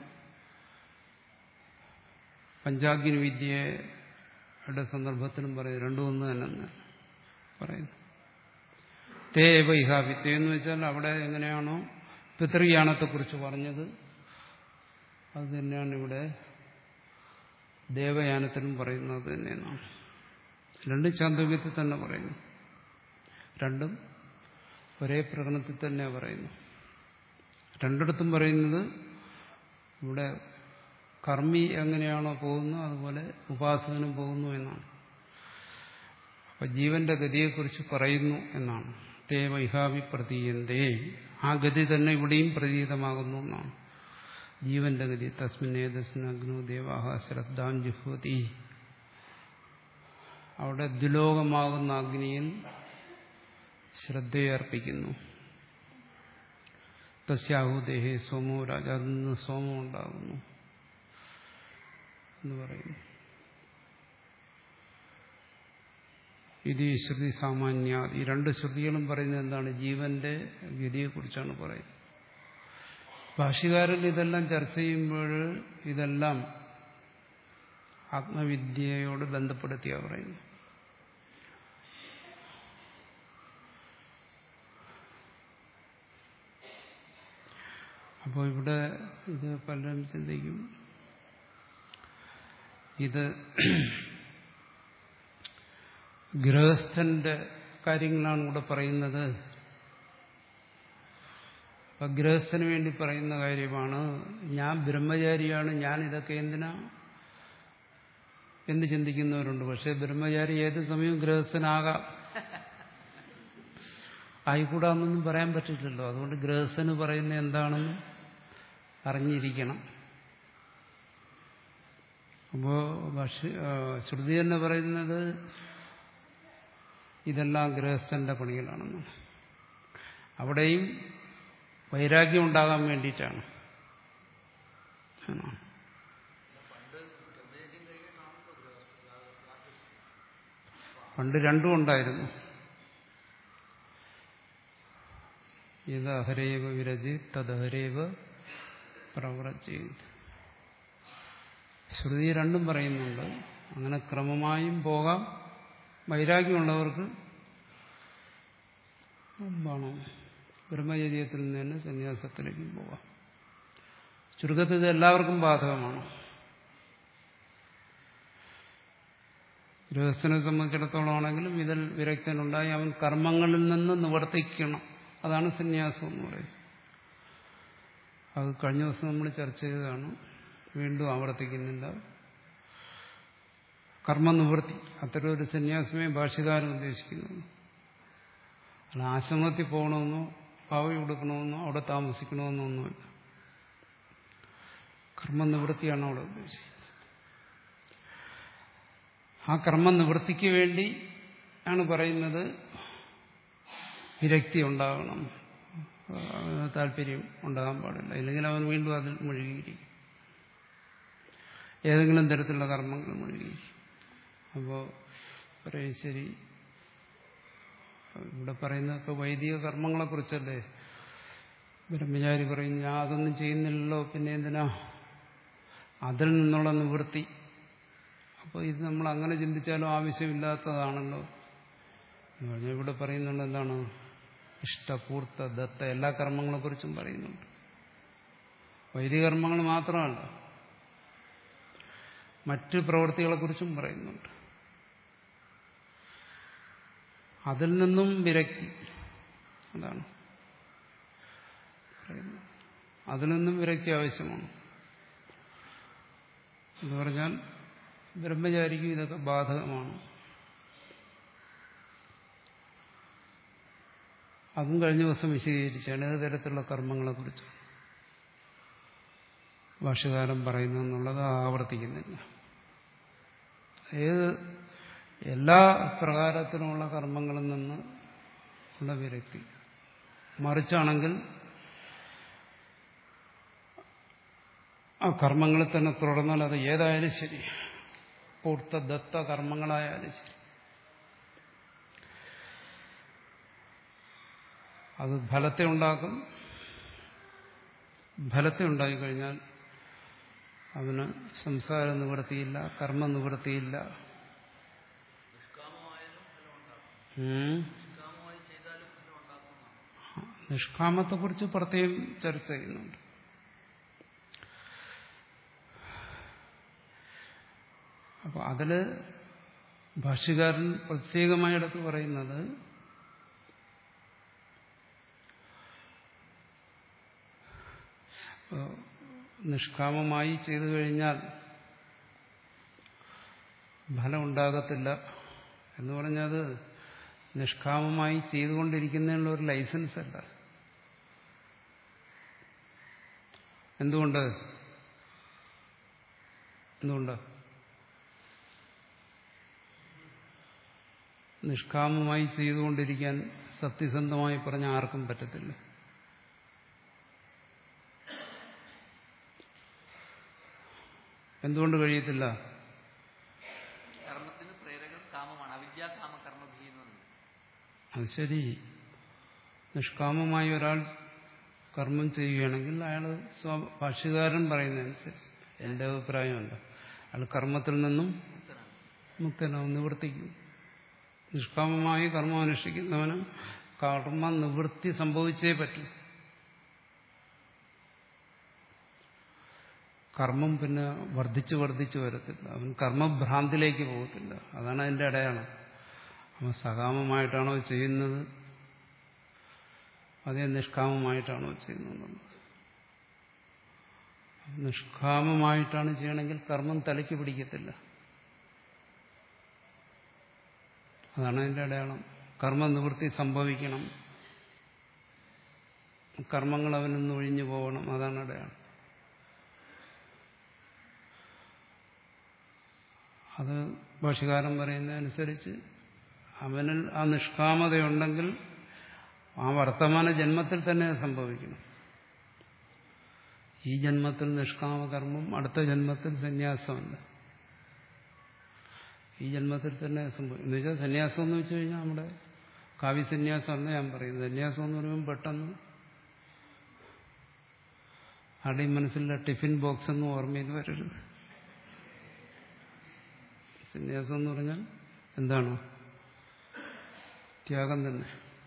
പഞ്ചാഗ്നി വിദ്യയുടെ സന്ദർഭത്തിലും പറയുന്നത് രണ്ടും ഒന്ന് തന്നെ പറയുന്നു തേ വൈഹാവി തേ എന്ന് വെച്ചാൽ അവിടെ എങ്ങനെയാണോ പിതൃയാനത്തെക്കുറിച്ച് പറഞ്ഞത് അത് തന്നെയാണ് ഇവിടെ ദേവയാനത്തിനും പറയുന്നത് തന്നെയാണ് രണ്ടും ചാന്തോക്യത്തിൽ തന്നെ പറയുന്നു രണ്ടും ഒരേ പ്രകടനത്തിൽ തന്നെ പറയുന്നു രണ്ടിടത്തും പറയുന്നത് ഇവിടെ കർമ്മി എങ്ങനെയാണോ പോകുന്നത് അതുപോലെ ഉപാസകനും പോകുന്നു എന്നാണ് അപ്പൊ ജീവന്റെ ഗതിയെക്കുറിച്ച് പറയുന്നു എന്നാണ് തേ വൈഹാവി പ്രതീയന്തേ ആ ഗതി തന്നെ ഇവിടെയും പ്രതീതമാകുന്നു എന്നാണ് ജീവന്റെ ഗതി തസ്മിൻ ഏതസ്മിൻ അഗ്നോ ദേവാഹ ശ്രദ്ധാം ജുഹോതി അവിടെ ദ്വിലോകമാകുന്ന അഗ്നിയിൽ ശ്രദ്ധയർപ്പിക്കുന്നു തസ്യാഹുദേഹേ സോമോ രാജ അതിൽ നിന്ന് സോമം ഉണ്ടാകുന്നു എന്ന് പറയുന്നു ഇത് ഈ ശ്രുതി സാമാന്യ ഈ രണ്ട് ശ്രുതികളും പറയുന്നത് എന്താണ് ജീവന്റെ ഗതിയെക്കുറിച്ചാണ് പറയുന്നത് ഭാഷ്യകാരൻ ഇതെല്ലാം ചർച്ച ചെയ്യുമ്പോൾ ഇതെല്ലാം ആത്മവിദ്യയോട് ബന്ധപ്പെടുത്തിയാ പറയുന്നു അപ്പോൾ ഇവിടെ ഇത് പലരും ചിന്തിക്കും ഇത് ഗൃഹസ്ഥന്റെ കാര്യങ്ങളാണ് ഇവിടെ പറയുന്നത് അപ്പൊ ഗൃഹസ്ഥന് വേണ്ടി പറയുന്ന കാര്യമാണ് ഞാൻ ബ്രഹ്മചാരിയാണ് ഞാൻ ഇതൊക്കെ എന്തിനാ എന്ന് ചിന്തിക്കുന്നവരുണ്ട് പക്ഷെ ബ്രഹ്മചാരി ഏത് സമയവും ഗൃഹസ്ഥനാകാം ആയിക്കൂടാന്നൊന്നും പറയാൻ പറ്റില്ലല്ലോ അതുകൊണ്ട് ഗൃഹസ്ഥന് പറയുന്ന എന്താണെന്ന് അറിഞ്ഞിരിക്കണം അപ്പോ ഭക്ഷ്യ ശ്രുതി തന്നെ പറയുന്നത് ഇതെല്ലാം ഗൃഹസ്ഥന്റെ പണികളാണെന്ന് അവിടെയും വൈരാഗ്യം ഉണ്ടാകാൻ വേണ്ടിയിട്ടാണ് എന്നാണ് പണ്ട് രണ്ടും ഉണ്ടായിരുന്നു ഇത് അഹരേവ വിരജി തദഹരേവ പ്രവ്രജീത് ശ്രുതി രണ്ടും പറയുന്നുണ്ട് അങ്ങനെ ക്രമമായും പോകാം വൈരാഗ്യമുള്ളവർക്ക് എന്താണ് ബ്രഹ്മചര്യത്തിൽ നിന്ന് തന്നെ സന്യാസത്തിലേക്കും പോകാം ചുരുക്കത്തിൽ ഇത് എല്ലാവർക്കും ബാധകമാണ് ഗൃഹസ്ഥനെ സംബന്ധിച്ചിടത്തോളം ആണെങ്കിലും ഇതിൽ വിരക്തനുണ്ടായി അവൻ കർമ്മങ്ങളിൽ നിന്ന് നിവർത്തിക്കണം അതാണ് സന്യാസം എന്ന് പറയുന്നത് അത് കഴിഞ്ഞ ദിവസം നമ്മൾ ചർച്ച ചെയ്തതാണ് വീണ്ടും ആവർത്തിക്കുന്നില്ല കർമ്മനിവൃത്തി അത്തരം ഒരു സന്യാസമേ ഭാഷ്യകാരൻ ഉദ്ദേശിക്കുന്നു അല്ല ആശ്രമത്തിൽ പോകണമെന്നോ പാവി കൊടുക്കണമെന്നോ അവിടെ താമസിക്കണമെന്നോ ഒന്നുമില്ല കർമ്മനിവൃത്തിയാണ് അവിടെ ഉദ്ദേശിക്കുന്നത് ആ കർമ്മനിവൃത്തിക്ക് വേണ്ടി ആണ് പറയുന്നത് വിരക്തി ഉണ്ടാകണം താല്പര്യം ഉണ്ടാകാൻ പാടില്ല ഇല്ലെങ്കിൽ അവൻ വീണ്ടും അതിൽ മുഴുകിയിരിക്കും ഏതെങ്കിലും തരത്തിലുള്ള കർമ്മങ്ങൾ മുഴുകിയിരിക്കും അപ്പോൾ പറയും ശരി ഇവിടെ പറയുന്നതൊക്കെ വൈദിക കർമ്മങ്ങളെക്കുറിച്ചല്ലേ ബ്രഹ്മചാരി പറയും ഞാൻ അതൊന്നും ചെയ്യുന്നില്ലല്ലോ പിന്നെ എന്തിനാ അതിൽ നിന്നുള്ള നിവൃത്തി അപ്പോൾ ഇത് നമ്മൾ അങ്ങനെ ചിന്തിച്ചാലും ആവശ്യമില്ലാത്തതാണല്ലോ എന്ന് പറഞ്ഞാൽ ഇവിടെ പറയുന്നുണ്ട് എന്താണ് ഇഷ്ടപൂർത്ത ദത്ത എല്ലാ കർമ്മങ്ങളെക്കുറിച്ചും പറയുന്നുണ്ട് വൈദിക കർമ്മങ്ങൾ മാത്രമല്ല മറ്റ് പ്രവൃത്തികളെക്കുറിച്ചും പറയുന്നുണ്ട് അതിൽ നിന്നും വിരക്തി അതാണ് പറയുന്നത് അതിൽ നിന്നും വിരക്തി ആവശ്യമാണ് എന്ന് പറഞ്ഞാൽ ബ്രഹ്മചാരിക്കും ഇതൊക്കെ ബാധകമാണ് അതും കഴിഞ്ഞ ദിവസം വിശദീകരിച്ചാണ് ഏത് തരത്തിലുള്ള കർമ്മങ്ങളെക്കുറിച്ച് ഭാഷകാരൻ പറയുന്നു എന്നുള്ളത് ആവർത്തിക്കുന്നില്ല ഏത് എല്ലാ പ്രകാരത്തിലുമുള്ള കർമ്മങ്ങളിൽ നിന്ന് ഉള്ള വിരക്തി മറിച്ചാണെങ്കിൽ ആ കർമ്മങ്ങളിൽ തന്നെ തുടർന്നാൽ അത് ഏതായാലും ശരി പൂർത്ത ദത്ത കർമ്മങ്ങളായാലും ശരി അത് ഫലത്തെ ഉണ്ടാക്കും ഫലത്തെ ഉണ്ടായിക്കഴിഞ്ഞാൽ അവന് സംസാര നിവൃത്തിയില്ല കർമ്മ നിവൃത്തിയില്ല ഉം. നിഷ്കാമത്തെക്കുറിച്ച് പ്രത്യേകം ചർച്ച ചെയ്യുന്നുണ്ട് അപ്പൊ അതില് ഭാഷ്യകാരൻ പ്രത്യേകമായി എടുത്ത് പറയുന്നത് ഏഹ് നിഷ്കാമമായി ചെയ്തു കഴിഞ്ഞാൽ ഫലം ഉണ്ടാകത്തില്ല എന്ന് പറഞ്ഞത് നിഷ്കാമമായി ചെയ്തുകൊണ്ടിരിക്കുന്നതിനുള്ള ഒരു ലൈസൻസ് അല്ല എന്തുകൊണ്ട് എന്തുകൊണ്ട് നിഷ്കാമമായി ചെയ്തുകൊണ്ടിരിക്കാൻ സത്യസന്ധമായി പറഞ്ഞ ആർക്കും പറ്റത്തില്ല എന്തുകൊണ്ട് കഴിയത്തില്ല കർമ്മത്തിന് പ്രേരകം കാമമാണ് അവിദ്യാ കാമ കർമ്മഭീ എന്ന് പറയുന്നത് അത് ശരി നിഷ്കാമമായി ഒരാൾ കർമ്മം ചെയ്യുകയാണെങ്കിൽ അയാൾ ഭാഷ്യകാരൻ പറയുന്നതനുസരിച്ച് എന്റെ അഭിപ്രായമല്ല അയാൾ കർമ്മത്തിൽ നിന്നും മുക്തനാണ് മുക്തനാവും നിവർത്തിക്കും നിഷ്കാമമായി കർമ്മം അനുഷ്ഠിക്കുന്നവന് കർമ്മ നിവൃത്തി സംഭവിച്ചേ പറ്റൂ കർമ്മം പിന്നെ വർദ്ധിച്ചു വർദ്ധിച്ചു വരത്തില്ല അവൻ കർമ്മഭ്രാന്തിലേക്ക് പോകത്തില്ല അതാണ് അതിന്റെ അടയാളം അവൻ സകാമമായിട്ടാണോ ചെയ്യുന്നത് അതേ നിഷ്കാമമായിട്ടാണോ ചെയ്യുന്നത് നിഷ്കാമമായിട്ടാണ് ചെയ്യണമെങ്കിൽ കർമ്മം തലയ്ക്ക് പിടിക്കത്തില്ല അതാണ് അതിന്റെ അടയാളം കർമ്മനിവൃത്തി സംഭവിക്കണം കർമ്മങ്ങൾ അവനിൽ നിന്ന് ഒഴിഞ്ഞു പോകണം അതാണ് അടയാളം അത് ഭാഷകാരൻ പറയുന്നതനുസരിച്ച് അവനിൽ ആ നിഷ്കാമതയുണ്ടെങ്കിൽ ആ വർത്തമാന ജന്മത്തിൽ തന്നെ അത് സംഭവിക്കണം ഈ ജന്മത്തിൽ നിഷ്കാമകർമ്മം അടുത്ത ജന്മത്തിൽ സന്യാസമല്ല ഈ ജന്മത്തിൽ തന്നെ സംഭവിക്കും എന്ന് വെച്ചാൽ സന്യാസം എന്ന് വെച്ച് കഴിഞ്ഞാൽ നമ്മുടെ കാവ്യസന്യാസം എന്ന് ഞാൻ പറയുന്നത് സന്യാസം എന്ന് പറയുമ്പോൾ പെട്ടെന്ന് ആരുടെയും മനസ്സിലുള്ള ടിഫിൻ ബോക്സ് ഒന്നും ഓർമ്മയിൽ വരരുത് സന്യാസം എന്ന് പറഞ്ഞാൽ എന്താണ് ത്യാഗം തന്നെ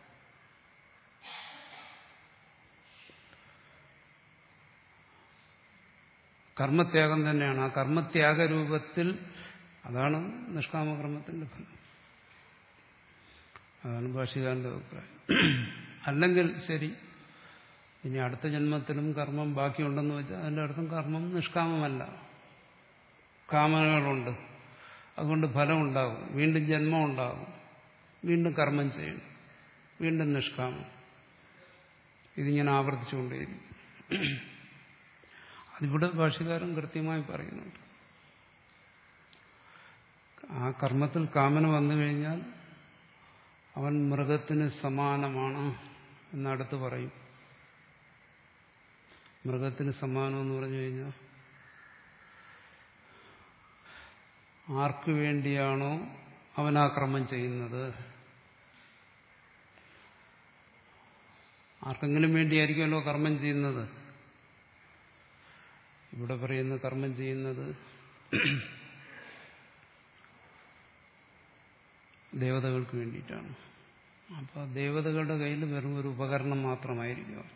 കർമ്മത്യാഗം തന്നെയാണ് ആ കർമ്മത്യാഗ രൂപത്തിൽ അതാണ് നിഷ്കാമകർമ്മത്തിന്റെ ഫലം അതാണ് ഭാഷകാരന്റെ അഭിപ്രായം അല്ലെങ്കിൽ ശരി ഇനി അടുത്ത ജന്മത്തിലും കർമ്മം ബാക്കിയുണ്ടെന്ന് വെച്ചാൽ അതിന്റെ അർത്ഥം കർമ്മം നിഷ്കാമമല്ല കാമനകളുണ്ട് അതുകൊണ്ട് ഫലം ഉണ്ടാകും വീണ്ടും ജന്മം ഉണ്ടാകും വീണ്ടും കർമ്മം ചെയ്യണം വീണ്ടും നിഷ്കാമം ഇതിങ്ങനെ ആവർത്തിച്ചുകൊണ്ടേയിരിക്കും അതിവിടെ ഭാഷകാരൻ കൃത്യമായി പറയുന്നുണ്ട് ആ കർമ്മത്തിൽ കാമന വന്നു കഴിഞ്ഞാൽ അവൻ മൃഗത്തിന് സമാനമാണ് എന്നടുത്ത് പറയും മൃഗത്തിന് സമാനം എന്ന് പറഞ്ഞു കഴിഞ്ഞാൽ ആർക്കു വേണ്ടിയാണോ അവൻ ആ കർമ്മം ചെയ്യുന്നത് ആർക്കെങ്കിലും വേണ്ടിയായിരിക്കുമല്ലോ കർമ്മം ചെയ്യുന്നത് ഇവിടെ പറയുന്ന കർമ്മം ചെയ്യുന്നത് ദേവതകൾക്ക് വേണ്ടിയിട്ടാണ് അപ്പോൾ ദേവതകളുടെ കയ്യിൽ വെറും ഒരു ഉപകരണം മാത്രമായിരിക്കും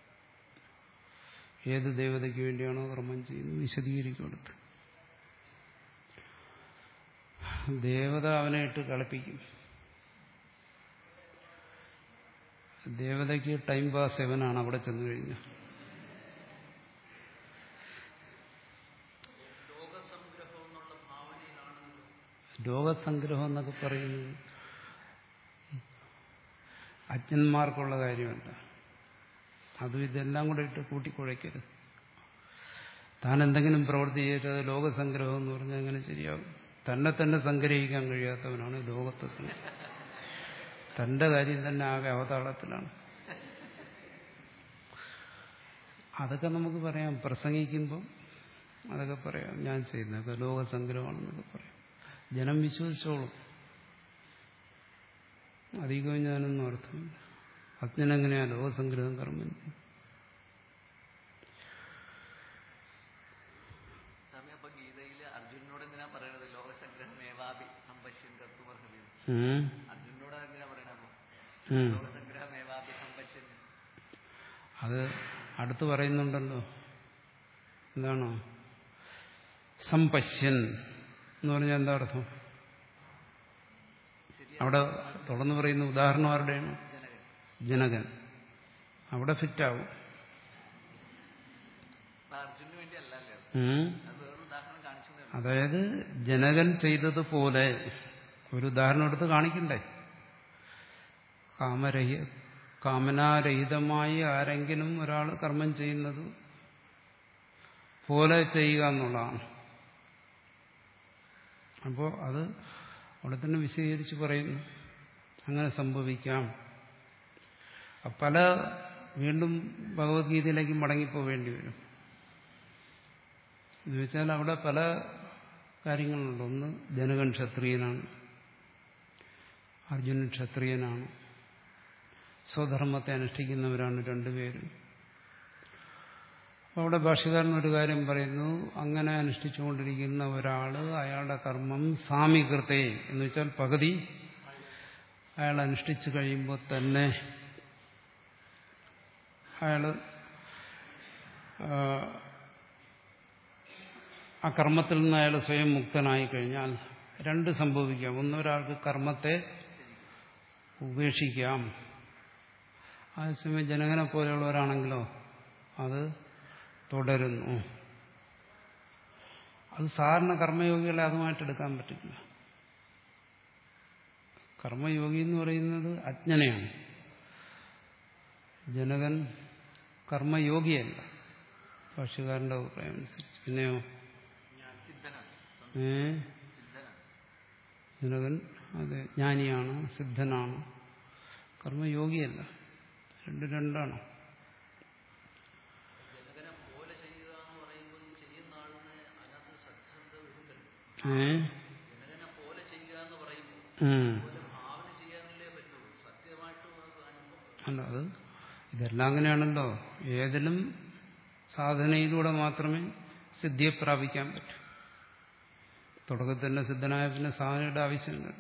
ഏത് ദേവതയ്ക്ക് വേണ്ടിയാണോ കർമ്മം ചെയ്യുന്നത് വിശദീകരിക്കൊടുത്ത് ദേവത അവനെ ഇട്ട് കളിപ്പിക്കും ദേവതയ്ക്ക് ടൈം പാസ് എവനാണ് അവിടെ ചെന്നു കഴിഞ്ഞാൽ രോഗസംഗ്രഹം എന്നൊക്കെ പറയുന്നത് അജ്ഞന്മാർക്കുള്ള കാര്യമല്ല അതും ഇതെല്ലാം കൂടെ ഇട്ട് കൂട്ടിക്കുഴയ്ക്കരുത് താൻ എന്തെങ്കിലും പ്രവൃത്തി ചെയ്തത് ലോകസംഗ്രഹം എന്ന് പറഞ്ഞാൽ എങ്ങനെ ശരിയാകും തന്നെ തന്നെ സംഗ്രഹിക്കാൻ കഴിയാത്തവനാണ് ലോകത്തെ സംഗ്രഹം തന്റെ കാര്യം തന്നെ ആകെ അവതാളത്തിലാണ് അതൊക്കെ നമുക്ക് പറയാം പ്രസംഗിക്കുമ്പം അതൊക്കെ പറയാം ഞാൻ ചെയ്യുന്നതൊക്കെ ലോകസംഗ്രഹമാണെന്നൊക്കെ പറയാം ജനം വിശ്വസിച്ചോളും അധികവും ഞാനൊന്നും അർത്ഥമില്ല അജ്ഞനെങ്ങനെയാ ലോകസംഗ്രഹം കർമ്മം ചെയ്യും? സ്വാമി അപ്പൊ ഗീതയിൽ അർജുനനോട് എന്തിനാ പറയണത് ലോകസംഗ്രഹം ഏവാപി സമ്പശ്യൻ കർത്തുമർഹതി ഉം. അർജുനനോട് എന്തിനാ പറയണത് ഉം. ലോകസംഗ്രഹം ഏവാപി സമ്പശ്യൻ അത് അടുത്ത് പറയുന്നുണ്ടല്ലോ എന്താണോ സമ്പശ്യൻ എന്ന് പറഞ്ഞാൽ എന്താ അർത്ഥം അവിടെ തുടർന്ന് പറയുന്ന ഉദാഹരണം ആരുടെയാണ് ജനകൻ ജനകൻ അവിടെ ഫിറ്റാവും അപ്പൊ അർജുനന് വേണ്ടി അല്ലല്ലോ ഉം. അത് വേറൊരു ഉദാഹരണം കാണിച്ചു തന്നു. അതായത് ജനകൻ ചെയ്തതുപോലെ ഒരു ഉദാഹരണം എടുത്ത് കാണിക്കണ്ടേ കാമരഹി കാമനാരഹിതമായി ആരെങ്കിലും ഒരാൾ കർമ്മം ചെയ്യുന്നത് പോലെ ചെയ്യുക എന്നുള്ളതാണ് അപ്പോൾ അത് അവിടെ തന്നെ വിശദീകരിച്ച് പറയുന്നു അങ്ങനെ സംഭവിക്കാം അപ്പൊ പല വീണ്ടും ഭഗവത്ഗീതയിലേക്ക് മടങ്ങിപ്പോവേണ്ടി വരും എന്ന് വെച്ചാൽ അവിടെ പല കാര്യങ്ങളുണ്ട് ഒന്ന് ജനകൻ ക്ഷത്രിയനാണ് അർജുനൻ ക്ഷത്രിയനാണ് സ്വധർമ്മത്തെ അനുഷ്ഠിക്കുന്നവരാണ് രണ്ടുപേരും അപ്പോൾ അവിടെ ഭാഷകാരൻ ഒരു കാര്യം പറയുന്നു അങ്ങനെ അനുഷ്ഠിച്ചുകൊണ്ടിരിക്കുന്ന ഒരാൾ അയാളുടെ കർമ്മം സാമികൃത്തെ എന്ന് വെച്ചാൽ പകുതി അയാൾ അനുഷ്ഠിച്ചു കഴിയുമ്പോൾ തന്നെ അയാൾ ആ കർമ്മത്തിൽ നിന്ന് അയാൾ സ്വയം മുക്തനായി കഴിഞ്ഞാൽ രണ്ട് സംഭവിക്കാം ഒന്നൊരാൾക്ക് കർമ്മത്തെ ഉപേക്ഷിക്കാം അതേസമയം ജനകനെ പോലെയുള്ളവരാണെങ്കിലോ അത് തുടരുന്നു അത് സാധാരണ കർമ്മയോഗികളെ അതുമായിട്ട് എടുക്കാൻ പറ്റില്ല കർമ്മയോഗി എന്ന് പറയുന്നത് അജ്ഞനെയാണ് ജനകൻ കർമ്മയോഗിയല്ല ഭാഷകാരന്റെ അഭിപ്രായം അനുസരിച്ച് പിന്നെയോ സിദ്ധനാണ് ഏ സിദ്ധനാണ് ജനകൻ അതെ ജ്ഞാനിയാണ് സിദ്ധനാണ് കർമ്മയോഗിയല്ല രണ്ട് രണ്ടാണ് ജനകനെ പോലെ ചെയ്യുക എന്ന് പറയുമ്പോൾ ഈ ചെയ്യുന്ന ആളിന് അതിനകത്ത് സത്യസന്ധത വരുന്നുണ്ടല്ലോ ഏ ജനകനെ പോലെ ചെയ്യുക എന്ന് പറയുമ്പോൾ ഉം. പോലെ ഭാവന ചെയ്യാനല്ലേ പറ്റുള്ളൂ സത്യമായിട്ടും അത് അനുഭവം അല്ല അത് ഇതെല്ലാം അങ്ങനെയാണല്ലോ ഏതിലും സാധനയിലൂടെ മാത്രമേ സിദ്ധിയെ പ്രാപിക്കാൻ പറ്റൂ തുടക്കത്തിൽ തന്നെ സിദ്ധനായ പിന്നെ സാധനയുടെ ആവശ്യമില്ല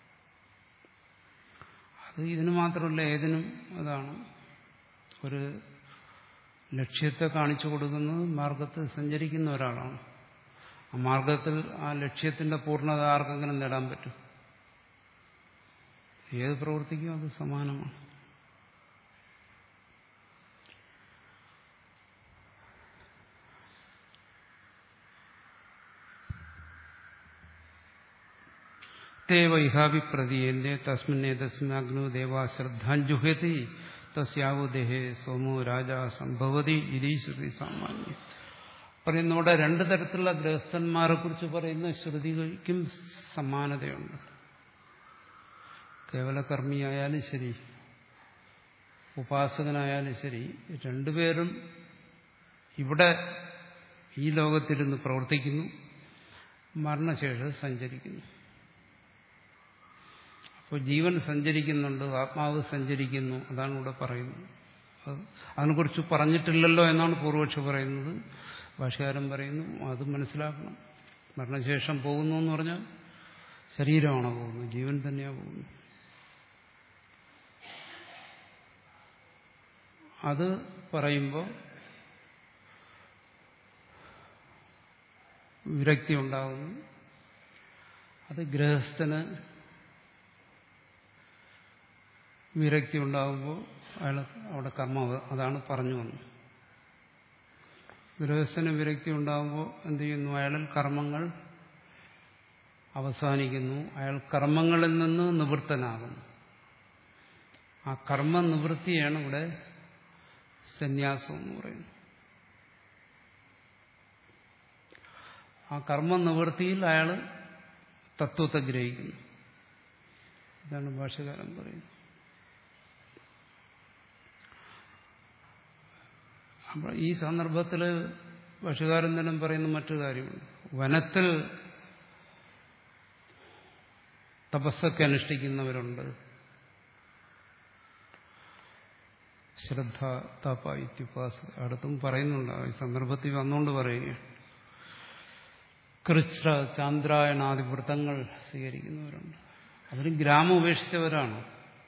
അത് ഇതിന് മാത്രമല്ല ഏതിനും അതാണ് ഒരു ലക്ഷ്യത്തെ കാണിച്ചു കൊടുക്കുന്നത് മാർഗത്തിൽ സഞ്ചരിക്കുന്ന ഒരാളാണ് ആ മാർഗത്തിൽ ആ ലക്ഷ്യത്തിന്റെ പൂർണ്ണത ആർക്കെങ്കിലും നേടാൻ പറ്റും ഏത് പ്രവൃത്തിക്കും അത് സമാനമാണ് തേവൈഹാവി പ്രതീയന്റെ തസ്മിന്നേ തസ്മിൻ അഗ്നോ ദേവാ ശ്രദ്ധാഞ്ജുഹതി തസ്യാവോ ദേഹേ സോമോ രാജ സംഭവതി ഇതീശ്വരി സാമാന്യം പറയുന്നവിടെ രണ്ടു തരത്തിലുള്ള ഗൃഹസ്ഥന്മാരെ കുറിച്ച് പറയുന്ന ശ്രുതിക്കും സമാനതയുണ്ട് കേവലകർമ്മിയായാലും ശരി ഉപാസകനായാലും ശരി രണ്ടുപേരും ഇവിടെ ഈ ലോകത്തിരുന്ന് പ്രവർത്തിക്കുന്നു മരണശേഷം സഞ്ചരിക്കുന്നു അപ്പോൾ ജീവൻ സഞ്ചരിക്കുന്നുണ്ട് ആത്മാവ് സഞ്ചരിക്കുന്നു അതാണ് ഇവിടെ പറയുന്നത് അത് അതിനെക്കുറിച്ച് പറഞ്ഞിട്ടില്ലല്ലോ എന്നാണ് പൂർവക്ഷി പറയുന്നത് ഭാഷകാരൻ പറയുന്നു അത് മനസ്സിലാക്കണം മരണശേഷം പോകുന്നു എന്ന് പറഞ്ഞാൽ ശരീരമാണോ പോകുന്നത് ജീവൻ തന്നെയാണ് പോകുന്നത് അത് പറയുമ്പോൾ വിരക്തി ഉണ്ടാകുന്നു അത് ഗൃഹസ്ഥന് വിരക്തി ഉണ്ടാകുമ്പോൾ അയാൾ അവിടെ കർമ്മം അതാണ് പറഞ്ഞു വന്നത് ഗൃഹസ്ഥന് വിരക്തി ഉണ്ടാകുമ്പോൾ എന്ത് ചെയ്യുന്നു അയാളിൽ കർമ്മങ്ങൾ അവസാനിക്കുന്നു അയാൾ കർമ്മങ്ങളിൽ നിന്ന് നിവൃത്തനാകുന്നു ആ കർമ്മനിവൃത്തിയാണ് ഇവിടെ സന്യാസം എന്ന് പറയുന്നത് ആ കർമ്മനിവൃത്തിയിൽ അയാൾ തത്വത്തെ ഗ്രഹിക്കുന്നു ഇതാണ് ഭാഷകാരൻ പറയുന്നത് അപ്പോൾ ഈ സന്ദർഭത്തിൽ ഭാഷകാരൻ തന്നെ പറയുന്ന മറ്റൊരു കാര്യമുണ്ട് വനത്തിൽ തപസ്സൊക്കെ അനുഷ്ഠിക്കുന്നവരുണ്ട് ശ്രദ്ധ തപ ഇത്യുപാസ അടുത്തും പറയുന്നുണ്ട് ഈ സന്ദർഭത്തിൽ വന്നുകൊണ്ട് പറയുകയാണ് കൃച്ഛ്ര ചാന്ദ്രായണാദി വൃത്തങ്ങൾ സ്വീകരിക്കുന്നവരുണ്ട് അവരും ഗ്രാമം ഉപേക്ഷിച്ചവരാണ്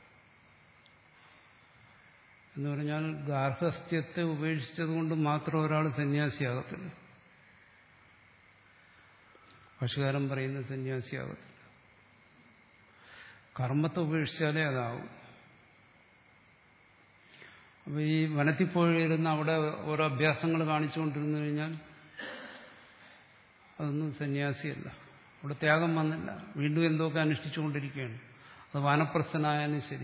എന്ന് പറഞ്ഞാൽ ഗാർഹസ്ഥ്യത്തെ ഉപേക്ഷിച്ചതുകൊണ്ട് മാത്രം ഒരാൾ സന്യാസിയാകത്തില്ല ഭക്ഷ്യകാലം പറയുന്ന സന്യാസിയാകത്തില്ല കർമ്മത്തെ ഉപേക്ഷിച്ചാലേ അതാവും അപ്പൊ ഈ വനത്തിൽ പോയിരുന്ന് അവിടെ ഓരോ അഭ്യാസങ്ങൾ കാണിച്ചുകൊണ്ടിരുന്നു കഴിഞ്ഞാൽ അതൊന്നും സന്യാസിയല്ല അവിടെ ത്യാഗം വന്നില്ല വീണ്ടും എന്തൊക്കെ അനുഷ്ഠിച്ചുകൊണ്ടിരിക്കുകയാണ് അത് വാനപ്രസ്ഥനായാലും ശരി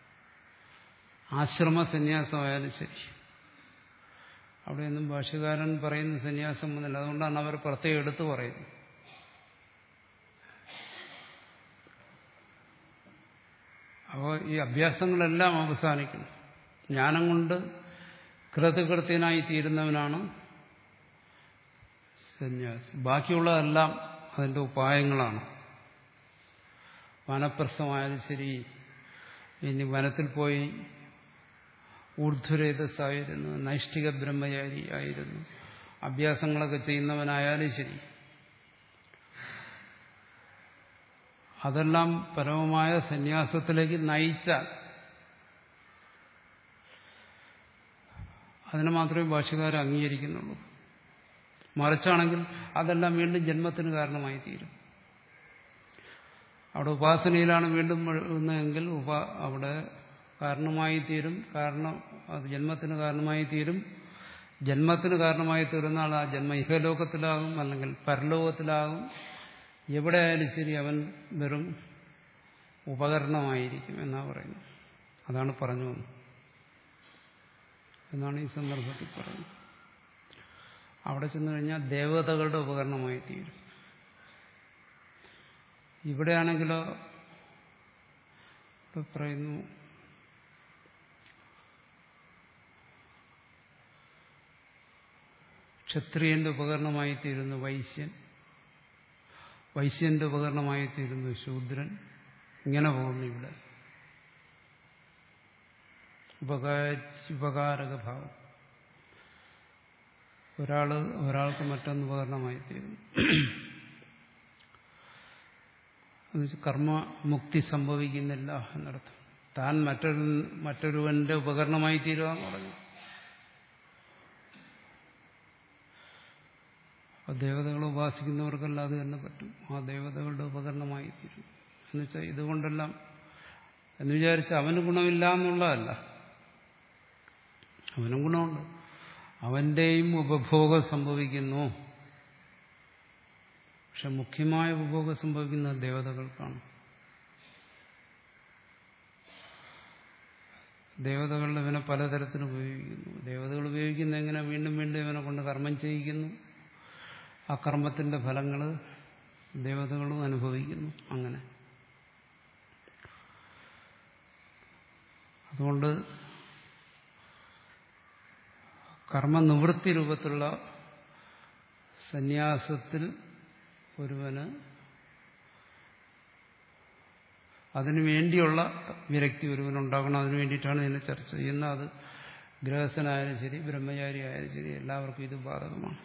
ആശ്രമ സന്യാസമായാലും ശരി അവിടെയൊന്നും ഭാഷകാരൻ പറയുന്ന സന്യാസം വന്നില്ല അതുകൊണ്ടാണ് അവർ പ്രത്യേകം എടുത്തു പറയുന്നത് അപ്പോൾ ഈ അഭ്യാസങ്ങളെല്ലാം അവസാനിക്കണം ജ്ഞാനം കൊണ്ട് കൃതകൃത്യനായി തീരുന്നവനാണ് സന്യാസി ബാക്കിയുള്ളതെല്ലാം അതിന്റെ ഉപായങ്ങളാണ് വനപ്രസ്ഥമായാലും ശരി ഇനി വനത്തിൽ പോയി ഊർധ്വരേതസ്സായിരുന്നു നൈഷ്ഠിക ബ്രഹ്മചാരി ആയിരുന്നു അഭ്യാസങ്ങളൊക്കെ ചെയ്യുന്നവനായാലും ശരി അതെല്ലാം പരമമായ സന്യാസത്തിലേക്ക് നയിച്ചാൽ അതിനെ മാത്രമേ ഭാഷകാരൻ അംഗീകരിക്കുന്നുള്ളൂ മറിച്ചാണെങ്കിൽ അതെല്ലാം വീണ്ടും ജന്മത്തിന് കാരണമായി തീരും അവിടെ ഉപാസനയിലാണ് വീണ്ടും എങ്കിൽ ഉപ അവിടെ കാരണമായി തീരും കാരണം അത് ജന്മത്തിന് കാരണമായി തീരും ജന്മത്തിന് കാരണമായി തീരുന്ന ആൾ ആ ജന്മ ഇഹലോകത്തിലാകും അല്ലെങ്കിൽ പരലോകത്തിലാകും എവിടെയായാലും ശരി അവൻ വെറും ഉപകരണമായിരിക്കും എന്നാ പറയുന്നത് അതാണ് പറഞ്ഞു വന്നത് എന്നാണ് ഈ സന്ദർഭത്തിൽ പറയുന്നത് അവിടെ ചെന്നു കഴിഞ്ഞാൽ ദേവതകളുടെ ഉപകരണമായി തീരും ഇവിടെയാണെങ്കിലോ ഇപ്പൊ പറയുന്നു ക്ഷത്രിയന്റെ ഉപകരണമായി തീരുന്നു വൈശ്യൻ വൈശ്യന്റെ ഉപകരണമായി തീരുന്നു ശൂദ്രൻ ഇങ്ങനെ പോകുന്നു ഇവിടെ ഉപകാരക ഭാവം ഒരാള് ഒരാൾക്ക് മറ്റൊന്ന് ഉപകരണമായി തീരുന്നു കർമ്മമുക്തി സംഭവിക്കുന്നില്ല എന്നർത്ഥം താൻ മറ്റൊരു മറ്റൊരുവന്റെ ഉപകരണമായി തീരുക എന്ന് പറഞ്ഞു അപ്പൊ ദേവതകളെ ഉപാസിക്കുന്നവർക്കെല്ലാം അത് തന്നെ പറ്റും ആ ദേവതകളുടെ ഉപകരണമായി തീരും എന്നുവെച്ചാൽ ഇതുകൊണ്ടെല്ലാം എന്ന് വിചാരിച്ച അവന് ഗുണമില്ല എന്നുള്ളതല്ല അവനും ഗുണമുണ്ട് അവന്റെയും ഉപഭോഗം സംഭവിക്കുന്നു പക്ഷെ മുഖ്യമായ ഉപഭോഗം സംഭവിക്കുന്ന ദേവതകൾക്കാണ് ദേവതകൾ ഇവനെ പലതരത്തിൽ ഉപയോഗിക്കുന്നു ദേവതകൾ ഉപയോഗിക്കുന്ന എങ്ങനെ വീണ്ടും വീണ്ടും ഇവനെ കൊണ്ട് കർമ്മം ചെയ്യിക്കുന്നു ആ കർമ്മത്തിന്റെ ഫലങ്ങൾ ദേവതകളും അനുഭവിക്കുന്നു അങ്ങനെ അതുകൊണ്ട് കർമ്മനിവൃത്തി രൂപത്തിലുള്ള സന്യാസത്തിൽ ഒരുവന് അതിനു വേണ്ടിയുള്ള വിരക്തി ഒരുവനുണ്ടാകണം അതിനു വേണ്ടിയിട്ടാണ് ഇതിനെ ചർച്ച ചെയ്യുന്നത് അത് ഗൃഹസ്ഥനായാലും ശരി ബ്രഹ്മചാരി ആയാലും ശരി എല്ലാവർക്കും ഇത് ബാധകമാണ്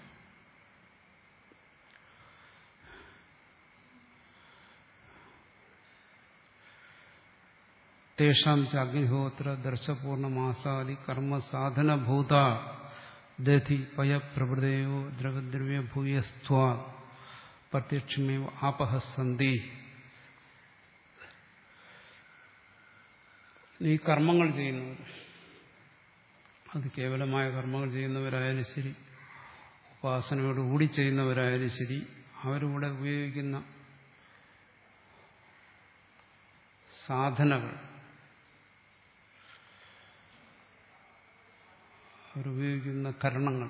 തേഷാം ച അഗ്നിഹോത്ര ദർശപൂർണമാസാദി കർമ്മസാധനഭൂത ദധി പയപ്രഭൃതയോ ദ്രവദ്രവ്യ ഭൂയസ്ത്വാ പ്രത്യക്ഷമേവ ആപഹസന്തി ഈ കർമ്മങ്ങൾ ചെയ്യുന്നവർ അത് കേവലമായ കർമ്മങ്ങൾ ചെയ്യുന്നവരായാലും ശരി ഉപാസനയോടുകൂടി ചെയ്യുന്നവരായാലും ശരി അവരിവിടെ ഉപയോഗിക്കുന്ന സാധനകൾ അവരുപയോഗിക്കുന്ന കരണങ്ങൾ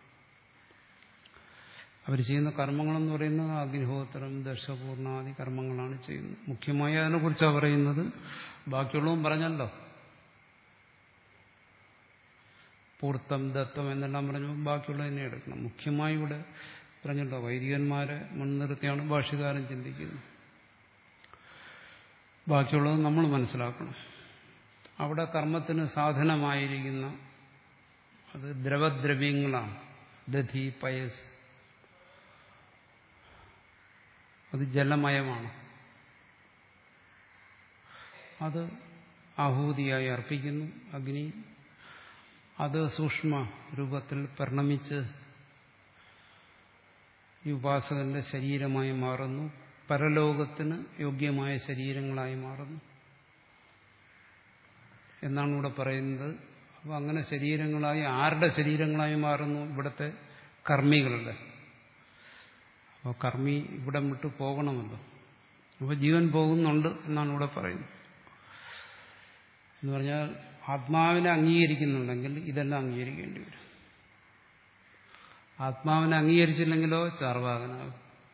അവർ ചെയ്യുന്ന കർമ്മങ്ങളെന്ന് പറയുന്നത് അഗ്നിഹോത്രം ദർശപൂർണാദി കർമ്മങ്ങളാണ് ചെയ്യുന്നത് മുഖ്യമായി അതിനെക്കുറിച്ചാണ് പറയുന്നത് ബാക്കിയുള്ളതും പറഞ്ഞല്ലോ പൂർത്തം ദത്തം എന്നെല്ലാം പറഞ്ഞു ബാക്കിയുള്ളത് തന്നെ എടുക്കണം മുഖ്യമായി ഇവിടെ പറഞ്ഞല്ലോ വൈദികന്മാരെ മുൻനിർത്തിയാണ് ഭാഷകാരൻ ചിന്തിക്കുന്നത് ബാക്കിയുള്ളത് നമ്മൾ മനസ്സിലാക്കണം അവിടെ കർമ്മത്തിന് സാധനമായിരിക്കുന്ന അത് ദ്രവദ്രവ്യങ്ങളാണ് ദധി പയസ് അത് ജലമയമാണ് അത് ആഹൂതിയായി അർപ്പിക്കുന്നു അഗ്നി അത് സൂക്ഷ്മ രൂപത്തിൽ പരിണമിച്ച് ഈ ഉപാസകന്റെ ശരീരമായി മാറുന്നു പരലോകത്തിന് യോഗ്യമായ ശരീരങ്ങളായി മാറുന്നു എന്നാണ് ഇവിടെ പറയുന്നത് അപ്പോൾ അങ്ങനെ ശരീരങ്ങളായി ആരുടെ ശരീരങ്ങളായി മാറുന്നു ഇവിടുത്തെ കർമ്മികളുടെ അപ്പോൾ കർമ്മി ഇവിടം വിട്ട് പോകണമല്ലോ അപ്പോൾ ജീവൻ പോകുന്നുണ്ട് എന്നാണ് ഇവിടെ പറയുന്നത് എന്ന് പറഞ്ഞാൽ ആത്മാവിനെ അംഗീകരിക്കുന്നുണ്ടെങ്കിൽ ഇതെല്ലാം അംഗീകരിക്കേണ്ടി വരും ആത്മാവിനെ അംഗീകരിച്ചില്ലെങ്കിലോ ചാർവാകനാകും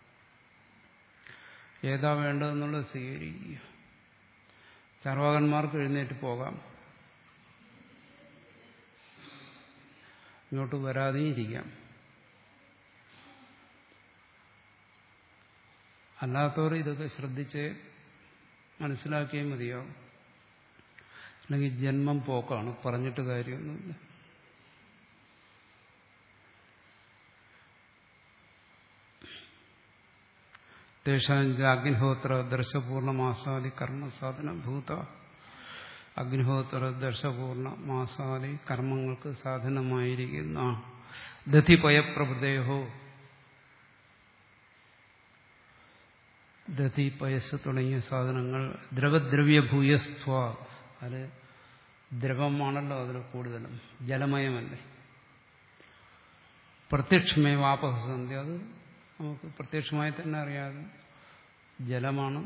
ഏതാ വേണ്ടതെന്നുള്ളത് സ്വീകരിക്കുക ചാർവാകന്മാർക്ക് എഴുന്നേറ്റ് പോകാം ഇങ്ങോട്ട് വരാതെയും ഇരിക്കാം അല്ലാത്തവർ ഇതൊക്കെ ശ്രദ്ധിച്ച് മനസ്സിലാക്കിയേ മതിയാവും അല്ലെങ്കിൽ ജന്മം പോക്കാണ് പറഞ്ഞിട്ട് കാര്യമൊന്നുമില്ല തേഷാഞ്ച അഗ്നിഹോത്ര ദർശപൂർണ മാസാദി കർമ്മസാധന ഭൂത അഗ്നിഹോത്ര ദർശപൂർണ മാസാദി കർമ്മങ്ങൾക്ക് സാധനമായിരിക്കുന്ന ദധിപയപ്രഭൃതയോ ദധി പയസ് തുടങ്ങിയ സാധനങ്ങൾ ദ്രവദ്രവ്യഭൂയസ്ത്വ അത് ദ്രവമാണല്ലോ അതിൽ കൂടുതലും ജലമയമല്ലേ പ്രത്യക്ഷമേ വാപഹസന്ധി അത് നമുക്ക് പ്രത്യക്ഷമായി തന്നെ അറിയാതെ ജലമാണ്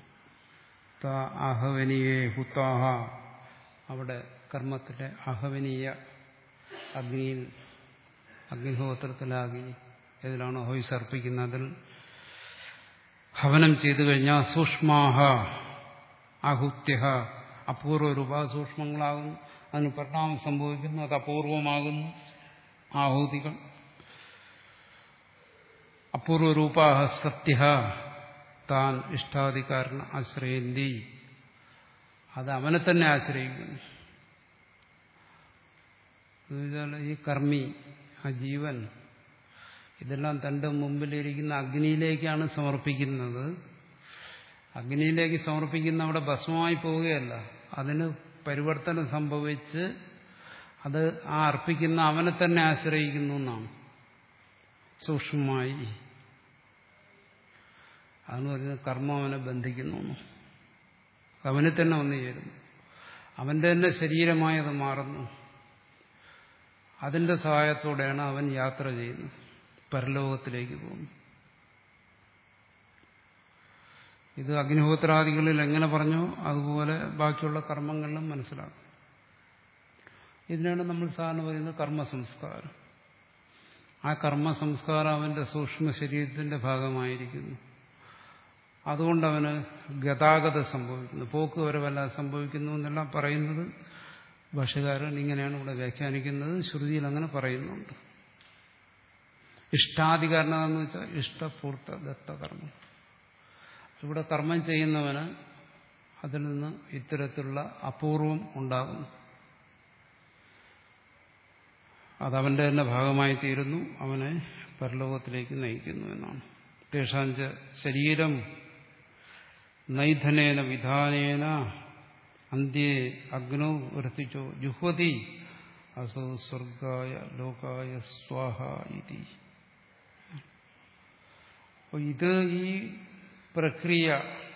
ആഹവനീയേ ഹുത്താഹ അവിടെ കർമ്മത്തിലെ ആഹവനീയ അഗ്നിയിൽ അഗ്നിഹോത്രത്തിലാകി ഏതിലാണോ ഹോയ്സ് അർപ്പിക്കുന്നത് അതിൽ ഹവനം ചെയ്തു കഴിഞ്ഞാൽ സൂക്ഷ്മാഹ ആഹുത്യ അപൂർവ രൂപാസൂക്ഷ്മങ്ങളാകുന്നു അതിന് പരിണാമം സംഭവിക്കുന്നു അത് അപൂർവമാകുന്നു ആഹൂതികൾ അപൂർവരൂപാഹ സത്യ താൻ ഇഷ്ടാധികാരന ആശ്രയന്തി അത് അവനെ തന്നെ ആശ്രയിക്കുന്നു എന്നുവെച്ചാൽ ഈ കർമ്മി ആ ജീവൻ ഇതെല്ലാം തന്റെ മുമ്പിലിരിക്കുന്ന അഗ്നിയിലേക്കാണ് സമർപ്പിക്കുന്നത് അഗ്നിയിലേക്ക് സമർപ്പിക്കുന്ന അവിടെ ഭസ്മമായി പോവുകയല്ല അതിന് പരിവർത്തനം സംഭവിച്ച് അത് ആ അർപ്പിക്കുന്ന അവനെ തന്നെ ആശ്രയിക്കുന്നു എന്നാണ് സൂക്ഷ്മമായി അതെന്ന് പറയുന്നത് കർമ്മം അവനെ ബന്ധിക്കുന്നു അവനെ തന്നെ വന്നു ചേരുന്നു അവന്റെ തന്നെ ശരീരമായി അത് മാറുന്നു അതിന്റെ സഹായത്തോടെയാണ് അവൻ യാത്ര ചെയ്യുന്നത് പരലോകത്തിലേക്ക് പോകുന്നു ഇത് അഗ്നിഹോത്രാദികളിൽ എങ്ങനെ പറഞ്ഞോ അതുപോലെ ബാക്കിയുള്ള കർമ്മങ്ങളിലും മനസ്സിലാക്കും ഇതിനാണ് നമ്മൾ സാധാരണ പറയുന്നത് കർമ്മ സംസ്കാരം ആ കർമ്മ സംസ്കാരം അവന്റെ സൂക്ഷ്മ ശരീരത്തിന്റെ ഭാഗമായിരിക്കുന്നു അതുകൊണ്ട് അവന് ഗതാഗതം സംഭവിക്കുന്നു പോക്ക് വരവല്ല സംഭവിക്കുന്നു എന്നെല്ലാം പറയുന്നത് ഭാഷകാരൻ ഇങ്ങനെയാണ് ഇവിടെ വ്യാഖ്യാനിക്കുന്നത് ശ്രുതിയിൽ അങ്ങനെ പറയുന്നുണ്ട് ഇഷ്ടാധികരണം എന്ന് വെച്ചാൽ ഇഷ്ടപൂർത്ത ദത്തകർമ്മം ഇവിടെ കർമ്മം ചെയ്യുന്നവന് അതിൽ നിന്ന് ഇത്തരത്തിലുള്ള അപൂർവം ഉണ്ടാകുന്നു അതവന്റെ തന്നെ ഭാഗമായി തീരുന്നു അവനെ പരലോകത്തിലേക്ക് നയിക്കുന്നു എന്നാണ് തേഷാഞ്ച ശരീരം നൈധനേന വിധാനേന അന്ത്യേ അഗ്നോ വർത്തിച്ചോ ജുഹ്വതി അസോ സ്വർഗായ ലോകായ സ്വാഹ ഇതി അപ്പോൾ ഇത് ഈ പ്രക്രിയ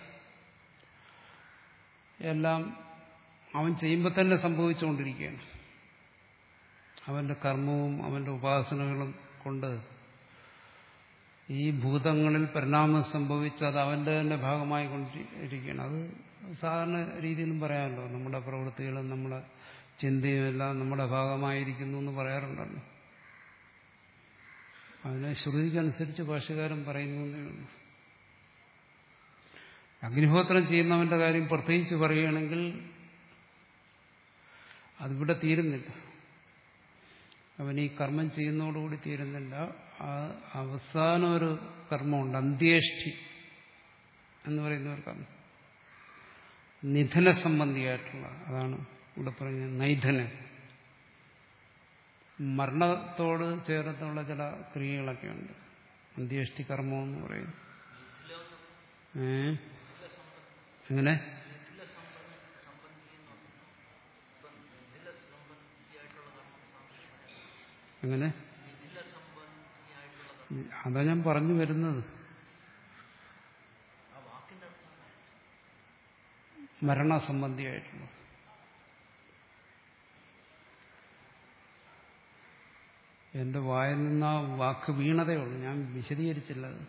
എല്ലാം അവൻ ചെയ്യുമ്പോൾ തന്നെ സംഭവിച്ചുകൊണ്ടിരിക്കുകയാണ് അവന്റെ കർമ്മവും അവന്റെ ഉപാസനകളും കൊണ്ട് ഈ ഭൂതങ്ങളിൽ പരിണാമം സംഭവിച്ച് അത് അവന്റെ തന്നെ ഭാഗമായി കൊണ്ടിരിക്കുകയാണ് അത് സാധാരണ രീതിയിലും പറയാമല്ലോ നമ്മുടെ പ്രവൃത്തികളും നമ്മുടെ ചിന്തയുമെല്ലാം നമ്മുടെ ഭാഗമായിരിക്കുന്നു എന്ന് പറയാറുണ്ടല്ലോ അതിനെ ശ്രുതിക്കനുസരിച്ച് ഭാഷകാരൻ പറയുന്നു എന്നേ ഉള്ളൂ അഗ്നിഹോത്രം ചെയ്യുന്നവന്റെ കാര്യം പ്രത്യേകിച്ച് പറയുകയാണെങ്കിൽ അതിവിടെ തീരുന്നില്ല അവൻ ഈ കർമ്മം ചെയ്യുന്നതോടുകൂടി തീരുന്നില്ല ആ അവസാനം ഒരു കർമ്മമുണ്ട് അന്ത്യേഷ്ടി എന്ന് പറയുന്ന ഒരു കർമ്മം നിധന സംബന്ധിയായിട്ടുള്ള അതാണ് ഇവിടെ പറയുന്നത് നൈധന മരണത്തോട് ചേർന്നുള്ള ചില ക്രിയകളൊക്കെ ഉണ്ട് അന്ത്യേഷ്ടി കർമ്മം എന്ന് പറയുന്നു ഏ എങ്ങനെ എങ്ങനെ അതാ ഞാൻ പറഞ്ഞു വരുന്നത് മരണസംബന്ധിയായിട്ടുള്ള എന്റെ വായിൽ നിന്ന് ആ വാക്ക് വീണതേ ഉള്ളൂ ഞാൻ വിശദീകരിച്ചില്ല അത്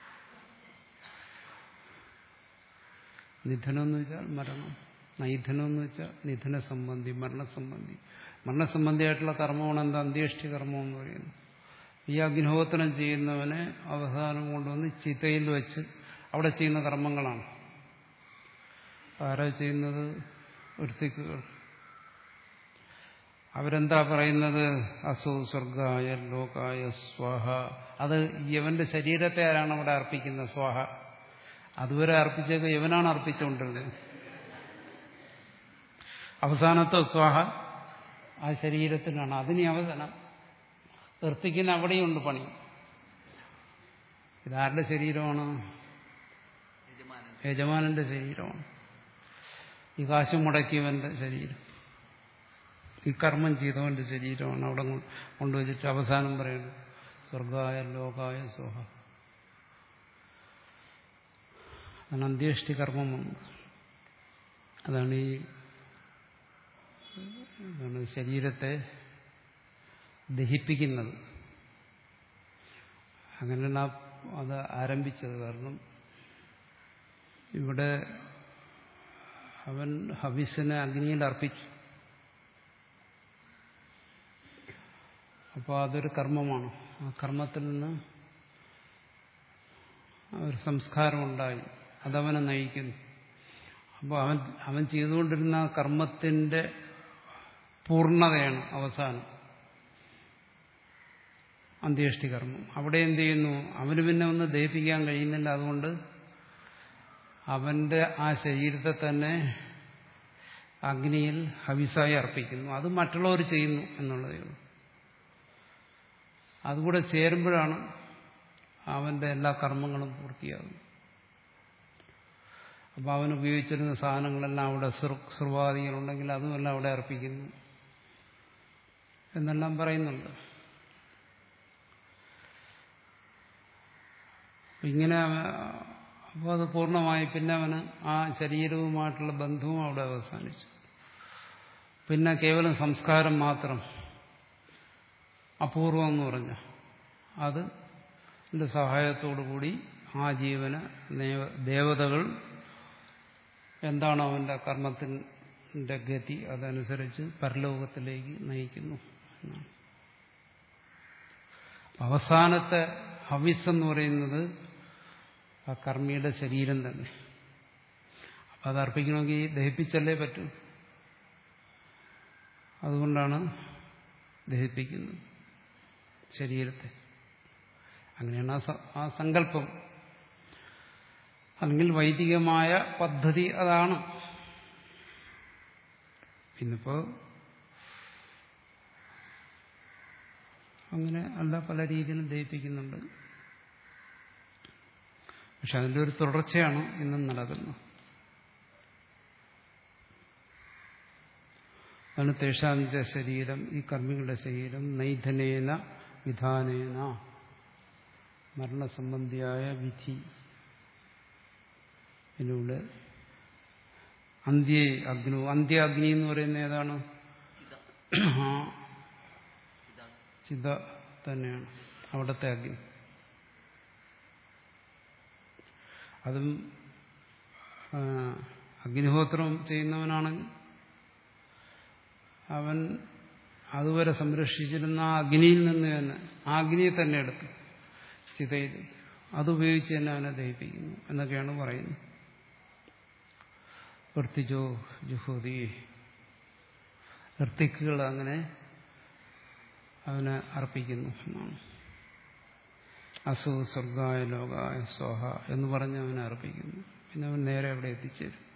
നിധനം എന്ന് വെച്ചാൽ മരണം നൈധനം എന്ന് വെച്ചാൽ നിധന സംബന്ധി മരണസംബന്ധി മരണസംബന്ധിയായിട്ടുള്ള കർമ്മമാണ് എന്താ അന്ത്യേഷ്ടി കർമ്മം എന്ന് പറയുന്നത് ഈ അഗ്നിഹോത്രം ചെയ്യുന്നവനെ അവസാനം കൊണ്ടുവന്ന് ചിതയിൽ വെച്ച് അവിടെ ചെയ്യുന്ന കർമ്മങ്ങളാണ് ആരാ ചെയ്യുന്നത് ഒരുത്തിക്കുകൾ അവരെന്താ പറയുന്നത് അസോ സ്വർഗായ ലോകായ സ്വാഹ അത് യവന്റെ ശരീരത്തെ ആരാണ് അവിടെ അർപ്പിക്കുന്നത് സ്വാഹ അതുവരെ അർപ്പിച്ചൊക്കെ യവനാണ് അർപ്പിച്ചുകൊണ്ടിരുന്നത് അവസാനത്തെ സ്വാഹ ആ ശരീരത്തിനാണ് അതിന് അവസാനം നിർത്തിക്കുന്ന അവിടെയുണ്ട് പണി ഇതാരുടെ ശരീരമാണ് യജമാനൻ യജമാനന്റെ ശരീരമാണ് ഈ കാശ് മുടക്കിയവന്റെ ശരീരം ഈ കർമ്മം ചെയ്തവന്റെ ശരീരമാണ് അവിടെ കൊ- കൊണ്ടുവച്ചിട്ട് അവസാനം പറയുന്നത് സ്വർഗായ ലോകായ സ്വഹ അതാണ് അന്ത്യേഷ്ടി കർമ്മം വന്നത് അതാണ് ഈ എന്താണ് ശരീരത്തെ ദഹിപ്പിക്കുന്നത് അങ്ങനെയാണ് ആ- അത് ആരംഭിച്ചത് കാരണം ഇവിടെ അവൻ ഹബീസിനെ അഗ്നിയിൽ അർപ്പിച്ചു അപ്പോൾ അതൊരു കർമ്മമാണ് ആ കർമ്മത്തിൽ നിന്ന് ഒരു സംസ്കാരം ഉണ്ടായി അതവനെ നയിക്കുന്നു അപ്പോൾ അവൻ അവൻ ചെയ്തുകൊണ്ടിരുന്ന ആ കർമ്മത്തിന്റെ പൂർണ്ണതയാണ് അവസാനം അന്ത്യേഷ്ടി കർമ്മം അവിടെ എന്ത് ചെയ്യുന്നു അവന് പിന്നെ ഒന്ന് ദഹിപ്പിക്കാൻ കഴിയുന്നില്ല അതുകൊണ്ട് അവന്റെ ആ ശരീരത്തെ തന്നെ അഗ്നിയിൽ ഹവിസായി അർപ്പിക്കുന്നു അത് മറ്റുള്ളവർ ചെയ്യുന്നു എന്നുള്ളതേ ഉള്ളൂ അതുകൂടെ ചേരുമ്പോഴാണ് അവന്റെ എല്ലാ കർമ്മങ്ങളും പൂർത്തിയാകുന്നത് അപ്പോൾ അവൻ ഉപയോഗിച്ചിരുന്ന സാധനങ്ങളെല്ലാം അവിടെ സർവാദികളുണ്ടെങ്കിൽ അതുമെല്ലാം അവിടെ അർപ്പിക്കുന്നു എന്നെല്ലാം പറയുന്നുണ്ട് ഇങ്ങനെ അപ്പോൾ അത് പൂർണ്ണമായി പിന്നെ അവന് ആ ശരീരവുമായിട്ടുള്ള ബന്ധവും അവിടെ അവസാനിച്ചു പിന്നെ കേവലം സംസ്കാരം മാത്രം അപൂർവം എന്ന് പറഞ്ഞ അത് ന്റെ സഹായത്തോടുകൂടി ആ ജീവന് നേ- ദേവതകൾ എന്താണ് അവന്റെ കർമ്മത്തിന്റെ ഗതി അതനുസരിച്ച് പരലോകത്തിലേക്ക് നയിക്കുന്നു എന്നാണ് അവസാനത്തെ ഹവിസ് എന്ന് പറയുന്നത് ആ കർമ്മിയുടെ ശരീരം തന്നെ അപ്പം അത് അർപ്പിക്കണമെങ്കിൽ ദഹിപ്പിച്ചല്ലേ പറ്റൂ അതുകൊണ്ടാണ് ദഹിപ്പിക്കുന്നത് ശരീരത്തെ അങ്ങനെയാണ് ആ സ- ആ സങ്കല്പം അല്ലെങ്കിൽ വൈദികമായ പദ്ധതി അതാണ് പിന്നിപ്പോ അങ്ങനെ അല്ല പല രീതിയിലും ദഹിപ്പിക്കുന്നുണ്ട് പക്ഷെ അതിന്റെ ഒരു തുടർച്ചയാണ് ഇന്നും നടക്കുന്നത് അതാണ് തേഷാന്ത ശരീരം ഈ കർമ്മികളുടെ ശരീരം നൈധനേന വിധാനേന മരണസംബന്ധിയായ വിധി ഇതിലൂടെ അന്ത്യ അഗ്നു അന്ത്യ അഗ്നി എന്ന് പറയുന്ന ഏതാണ് ആ ചിത തന്നെയാണ് അവിടുത്തെ അഗ്നി അതും ആ, അഗ്നിഹോത്രം ചെയ്യുന്നവനാണെങ്കിൽ അവൻ അതുവരെ സംരക്ഷിച്ചിരുന്ന ആ അഗ്നിയിൽ നിന്ന് തന്നെ ആ അഗ്നിയെ തന്നെ എടുത്തു ചിതയിൽ അതുപയോഗിച്ച് തന്നെ അവനെ ദഹിപ്പിക്കുന്നു എന്നൊക്കെയാണ് പറയുന്നത് വർത്തിജോ ജുഹോതി ഋത്തിക്കുകൾ അങ്ങനെ അവനെ അർപ്പിക്കുന്നു എന്നാണ് അസു സ്വർഗായ ലോകായ സ്വഹ എന്ന് പറഞ്ഞ് അവനെ അർപ്പിക്കുന്നു പിന്നെ അവൻ നേരെ അവിടെ എത്തിച്ചേരും